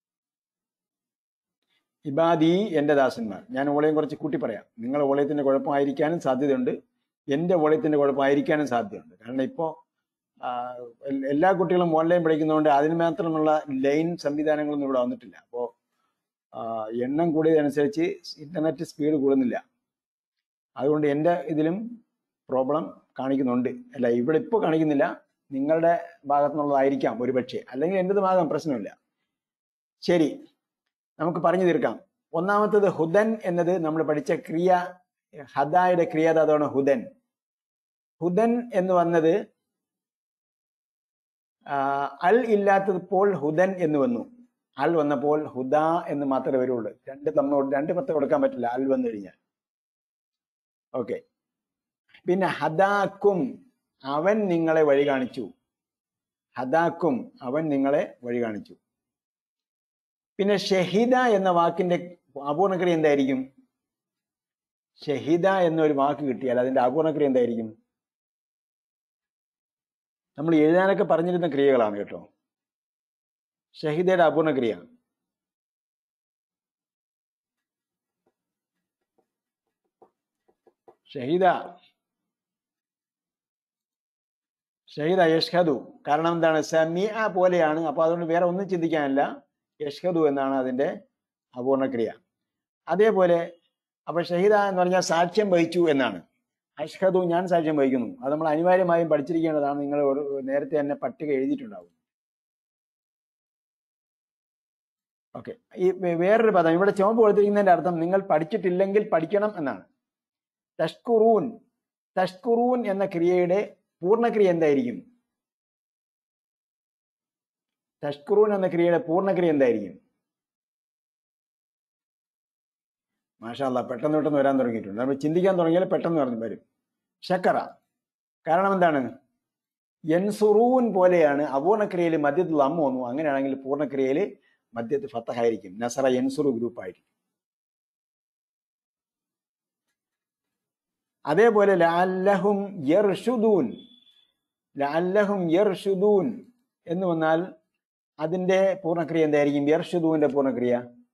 ഇബാദി എന്റെ ദാസന്മാർ ഞാൻ ഓളയും കുറച്ച് കൂട്ടി പറയാം നിങ്ങൾ ഓളയത്തിന്റെ കുഴപ്പമായിരിക്കാനും സാധ്യതയുണ്ട് എന്റെ ഓളയത്തിന്റെ കുഴപ്പമായിരിക്കാനും സാധ്യതയുണ്ട് കാരണം ഇപ്പോ ആ, എൽ- എല്ലാ കുട്ടികളും ഓൺലൈൻ പഠിക്കുന്നതുകൊണ്ട് അതിന് മാത്രമുള്ള ലൈൻ സംവിധാനങ്ങളൊന്നും ഇവിടെ വന്നിട്ടില്ല അപ്പോൾ എണ്ണം കൂടിയതനുസരിച്ച് ഇന്റർനെറ്റ് സ്പീഡ് കൂടുന്നില്ല അതുകൊണ്ട് എൻ്റെ ഇതിലും പ്രോബ്ലം കാണിക്കുന്നുണ്ട് അല്ല ഇവിടെ ഇപ്പോൾ കാണിക്കുന്നില്ല നിങ്ങളുടെ ഭാഗത്തു നിന്നുള്ളതായിരിക്കാം ഒരുപക്ഷെ അല്ലെങ്കിൽ എൻ്റെത് ഭാഗം പ്രശ്നമില്ല ശരി നമുക്ക് പറഞ്ഞു തീർക്കാം ഒന്നാമത്തത് ഹുദൻ എന്നത് നമ്മൾ പഠിച്ച ക്രിയ ഹദായുടെ ക്രിയാതാതാണ് ഹുദൻ ഹുദൻ എന്ന് വന്നത് ആ, അൽ ഇല്ലാത്തപ്പോൾ ഹുദൻ എന്ന് വന്നു അൽ വന്നപ്പോൾ ഹുദ എന്ന് മാത്രമേ വരുള്ളൂ രണ്ട് തമ്മ രണ്ട് പത്ത് കൊടുക്കാൻ പറ്റില്ല അൽ വന്നു കഴിഞ്ഞാൽ ഓക്കെ പിന്നെ ഹദാക്കും അവൻ നിങ്ങളെ വഴി കാണിച്ചു ഹദാക്കും അവൻ നിങ്ങളെ വഴി കാണിച്ചു പിന്നെ ഷഹിദ എന്ന വാക്കിന്റെ അപൂർണക്രിയ എന്തായിരിക്കും ഷഹിദ എന്നൊരു വാക്ക് കിട്ടിയാൽ അതിന്റെ അപൂർണക്രിയ എന്തായിരിക്കും നമ്മൾ എഴുതാനൊക്കെ പറഞ്ഞിരുന്ന ക്രിയകളാണ് കേട്ടോ ഷഹിദയുടെ അപൂർണക്രിയ ഷഹിദ ഷഹിദ യഷ്ഹദു കാരണം എന്താണ് സമിയ പോലെയാണ് അപ്പൊ അതുകൊണ്ട് വേറെ ഒന്നും ചിന്തിക്കാനില്ല യഷ്ഹദു എന്നാണ് അതിന്റെ അപൂർണക്രിയ അതേപോലെ അപ്പൊ ഷഹിദ എന്ന് പറഞ്ഞാൽ സാക്ഷ്യം വഹിച്ചു എന്നാണ് അഷ്ഹദു ഞാൻ സാക്ഷ്യം വഹിക്കുന്നു അത് നമ്മൾ അനിവാര്യമായും പഠിച്ചിരിക്കേണ്ടതാണ് നിങ്ങൾ ഒരു നേരത്തെ തന്നെ പട്ടിക എഴുതിയിട്ടുണ്ടാവും ഓക്കെ ഈ വേ- വേറൊരു പദം ഇവിടെ ചുവപ്പ് കൊടുത്തിരിക്കുന്നതിന്റെ അർത്ഥം നിങ്ങൾ പഠിച്ചിട്ടില്ലെങ്കിൽ പഠിക്കണം എന്നാണ് തഷ്കുറൂൻ തഷ്കുറൂൻ എന്ന ക്രിയയുടെ പൂർണ്ണക്രിയ എന്തായിരിക്കും തഷ്കുറൂൻ എന്ന ക്രിയയുടെ പൂർണ്ണക്രിയ എന്തായിരിക്കും മാഷാല്ല പെട്ടെന്ന് പെട്ടെന്ന് വരാൻ തുടങ്ങിയിട്ടുണ്ട് നമ്മൾ ചിന്തിക്കാൻ തുടങ്ങിയാൽ പെട്ടെന്ന് പറഞ്ഞു വരും ശക്കറ കാരണം എന്താണ് യൻസുറൂൻ പോലെയാണ് അപൂർണക്രിയയിൽ മധ്യത്തിൽ അമ്മ വന്നു അങ്ങനെയാണെങ്കിൽ പൂർണ്ണക്രിയയിൽ മധ്യത്തിൽ ഫത്തഹായിരിക്കും നസറ യൻസുറു ഗ്രൂപ്പ് ആയിരിക്കും അതേപോലെ ലാല്ലഹും യർഷുദൂൻ ലാല്ലഹും യർഷുദൂൻ എന്ന് വന്നാൽ അതിന്റെ പൂർണ്ണക്രിയ എന്തായിരിക്കും യർഷുദൂന്റെ പൂർണ്ണക്രിയ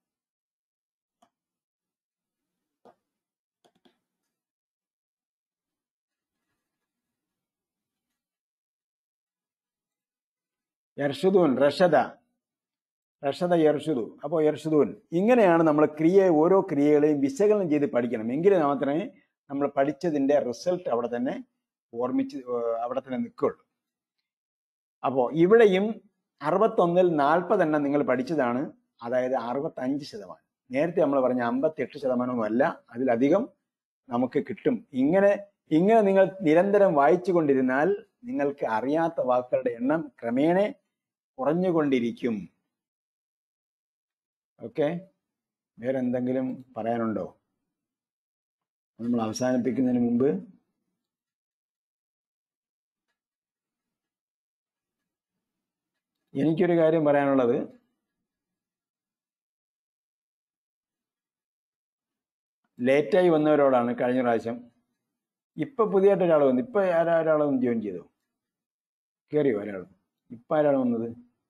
യർഷുദൂൻ റഷദ റഷദ യർഷുദു അപ്പോൾ യർഷുദൂൻ ഇങ്ങനെയാണ് നമ്മൾ ക്രിയ ഓരോ ക്രിയകളെയും വിശകലനം ചെയ്ത് പഠിക്കണം എങ്കിലേ മാത്രമേ നമ്മൾ പഠിച്ചതിന്റെ റിസൾട്ട് അവിടെ തന്നെ ഓർമ്മിച്ച് ഏർ അവിടെ തന്നെ നിൽക്കുള്ളൂ അപ്പോൾ ഇവിടെയും അറുപത്തൊന്നിൽ നാൽപ്പതെണ്ണം നിങ്ങൾ പഠിച്ചതാണ് അതായത് അറുപത്തഞ്ച് ശതമാനം നേരത്തെ നമ്മൾ പറഞ്ഞ അമ്പത്തെട്ട് ശതമാനമൊന്നും അല്ല അതിലധികം നമുക്ക് കിട്ടും ഇങ്ങനെ ഇങ്ങനെ നിങ്ങൾ നിരന്തരം വായിച്ചു കൊണ്ടിരുന്നാൽ നിങ്ങൾക്ക് അറിയാത്ത വാക്കുകളുടെ എണ്ണം ക്രമേണ കുറഞ്ഞുകൊണ്ടിരിക്കും ഓക്കെ വേറെ എന്തെങ്കിലും പറയാനുണ്ടോ നമ്മൾ അവസാനിപ്പിക്കുന്നതിന് മുമ്പ് എനിക്കൊരു കാര്യം പറയാനുള്ളത് ലേറ്റായി വന്നവരോടാണ് കഴിഞ്ഞ പ്രാവശ്യം ഇപ്പൊ പുതിയതായിട്ട് ഒരാൾ വന്നു ഇപ്പൊ ആരാ ഒരാൾ വന്ന് ജോയിൻ ചെയ്തോ കയറിയോ ഒരാൾ ഇപ്പൊ ആരാണ് വന്നത്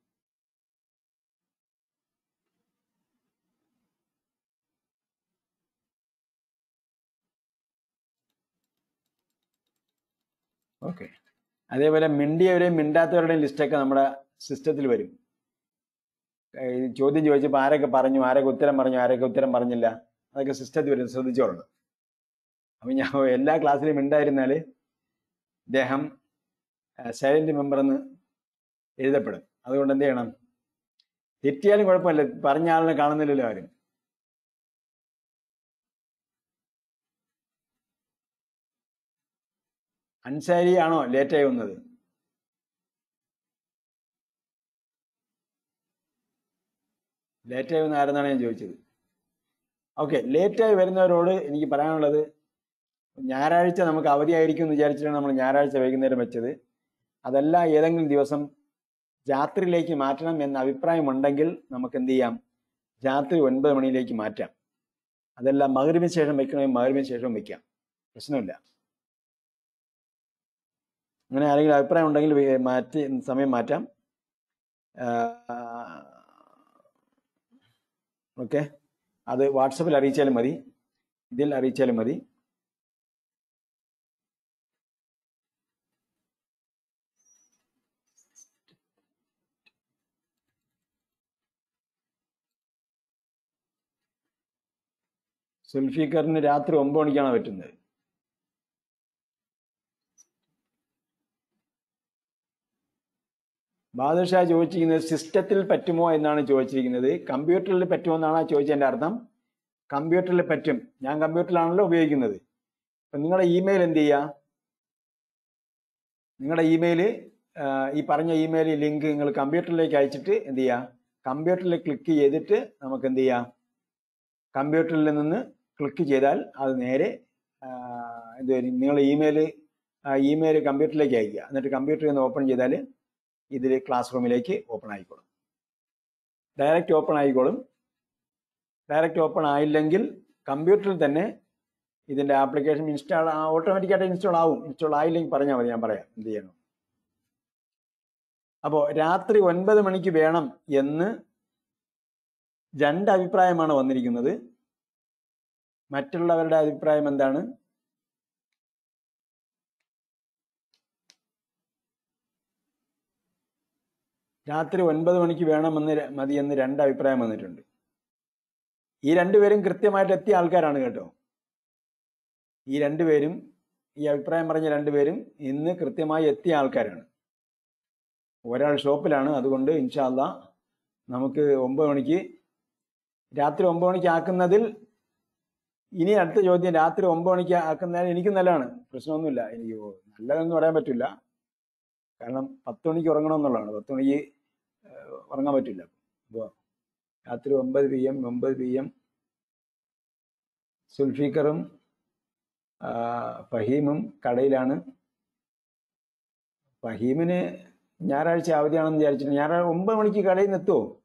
ഓക്കെ അതേപോലെ മിണ്ടിയവരെയും മിണ്ടാത്തവരുടെയും ലിസ്റ്റൊക്കെ നമ്മുടെ സിസ്റ്റത്തിൽ വരും ഏർ ഈ ചോദ്യം ചോദിച്ചപ്പോൾ ആരൊക്കെ പറഞ്ഞു ആരൊക്കെ ഉത്തരം പറഞ്ഞു ആരൊക്കെ ഉത്തരം പറഞ്ഞില്ല അതൊക്കെ സിസ്റ്റത്തിൽ വരും ശ്രദ്ധിച്ചോളണം അപ്പൊ ഞാൻ എല്ലാ ക്ലാസ്സിലും ഉണ്ടായിരുന്നാല് ഇദ്ദേഹം സൈലന്റ് മെമ്പർ എന്ന് എഴുതപ്പെടും അതുകൊണ്ട് എന്ത് ചെയ്യണം തെറ്റിയാലും കുഴപ്പമില്ല പറഞ്ഞ ആളിനെ കാണുന്നില്ലല്ലോ ആരും അൻസാരി ആണോ ലേറ്റായി വന്നത് ലേറ്റായി വന്ന ആരെന്നാണ് ഞാൻ ചോദിച്ചത് ഓക്കെ ലേറ്റായി വരുന്നവരോട് എനിക്ക് പറയാനുള്ളത് ഞായറാഴ്ച നമുക്ക് അവധിയായിരിക്കും എന്ന് വിചാരിച്ചിട്ടാണ് നമ്മൾ ഞായറാഴ്ച വൈകുന്നേരം വെച്ചത് അതല്ല ഏതെങ്കിലും ദിവസം രാത്രിയിലേക്ക് മാറ്റണം എന്ന അഭിപ്രായമുണ്ടെങ്കിൽ നമുക്ക് എന്ത് ചെയ്യാം രാത്രി ഒൻപത് മണിയിലേക്ക് മാറ്റാം അതല്ല മകരവിന് ശേഷം വെക്കണമെങ്കിൽ മകരവിന് ശേഷം വെക്കാം പ്രശ്നമില്ല അങ്ങനെ ആരെങ്കിലും അഭിപ്രായം ഉണ്ടെങ്കിൽ വേ- മാറ്റി സമയം മാറ്റാം ഓക്കെ അത് വാട്സപ്പിൽ അറിയിച്ചാലും മതി ഇതിൽ അറിയിച്ചാലും മതി സുൽഫിക്കറിന് രാത്രി ഒമ്പത് മണിക്കാണ് പറ്റുന്നത് ബാദുഷാ ചോദിച്ചിരിക്കുന്നത് സിസ്റ്റത്തിൽ പറ്റുമോ എന്നാണ് ചോദിച്ചിരിക്കുന്നത് കമ്പ്യൂട്ടറിൽ പറ്റുമോ എന്നാണ് ചോദിച്ചതിന്റെ അർത്ഥം കമ്പ്യൂട്ടറിൽ പറ്റും ഞാൻ കമ്പ്യൂട്ടറിലാണല്ലോ ഉപയോഗിക്കുന്നത് അപ്പം നിങ്ങളുടെ ഇമെയിൽ എന്ത് ചെയ്യുക നിങ്ങളുടെ ഇമെയിൽ ഈ പറഞ്ഞ ഇമെയിൽ ലിങ്ക് നിങ്ങൾ കമ്പ്യൂട്ടറിലേക്ക് അയച്ചിട്ട് എന്ത് ചെയ്യുക കമ്പ്യൂട്ടറിൽ ക്ലിക്ക് ചെയ്തിട്ട് നമുക്ക് എന്ത് ചെയ്യാം കമ്പ്യൂട്ടറിൽ നിന്ന് ക്ലിക്ക് ചെയ്താൽ അത് നേരെ ആ, എന്ത് വരും നിങ്ങൾ ഇമെയിൽ ഇമെയിൽ കമ്പ്യൂട്ടറിലേക്ക് അയക്കുക എന്നിട്ട് കമ്പ്യൂട്ടറിൽ നിന്ന് ഓപ്പൺ ചെയ്താൽ ഇതിൽ ക്ലാസ് റൂമിലേക്ക് ഓപ്പൺ ആയിക്കോളും ഡയറക്റ്റ് ഓപ്പൺ ആയിക്കോളും ഡയറക്റ്റ് ഓപ്പൺ ആയില്ലെങ്കിൽ കമ്പ്യൂട്ടറിൽ തന്നെ ഇതിൻ്റെ ആപ്ലിക്കേഷൻ ഇൻസ്റ്റാൾ ഓട്ടോമാറ്റിക്കായിട്ട് ഇൻസ്റ്റാൾ ആവും ഇൻസ്റ്റാൾ ആയില്ലെങ്കിൽ പറഞ്ഞാൽ മതി ഞാൻ പറയാം എന്ത് ചെയ്യണം അപ്പോൾ രാത്രി ഒൻപത് മണിക്ക് വേണം എന്ന് രണ്ട് അഭിപ്രായമാണ് വന്നിരിക്കുന്നത് മറ്റുള്ളവരുടെ അഭിപ്രായം എന്താണ് രാത്രി ഒൻപത് മണിക്ക് വേണമെന്ന് ര- മതിയെന്ന് രണ്ട് അഭിപ്രായം വന്നിട്ടുണ്ട് ഈ രണ്ടുപേരും കൃത്യമായിട്ട് എത്തിയ ആൾക്കാരാണ് കേട്ടോ ഈ രണ്ടുപേരും ഈ അഭിപ്രായം പറഞ്ഞ രണ്ടുപേരും ഇന്ന് കൃത്യമായി എത്തിയ ആൾക്കാരാണ് ഒരാൾ ഷോപ്പിലാണ് അതുകൊണ്ട് ഇൻഷാല്ല നമുക്ക് ഒമ്പത് മണിക്ക് രാത്രി ഒമ്പത് മണിക്ക് ആക്കുന്നതിൽ ഇനി അടുത്ത ചോദ്യം രാത്രി ഒമ്പത് മണിക്ക് ആക്കുന്നതിൽ എനിക്ക് നല്ലതാണ് പ്രശ്നമൊന്നുമില്ല എനിക്ക് നല്ലതെന്ന് പറയാൻ പറ്റില്ല കാരണം പത്ത് മണിക്ക് ഉറങ്ങണമെന്നുള്ളതാണ് പത്ത് മണിക്ക് ഏഹ്, ഉറങ്ങാൻ പറ്റില്ല അപ്പോൾ രാത്രി ഒമ്പത് പി എം ഒമ്പത് പി എം സുൽഫീക്കറും ആ, ഫഹീമും കടയിലാണ് ഫഹീമിന് ഞായറാഴ്ച അവധിയാണെന്ന് വിചാരിച്ചിട്ട് ഞായറാഴ്ച ഒമ്പത് മണിക്ക് കടയിൽ നിന്ന് എത്തുമോ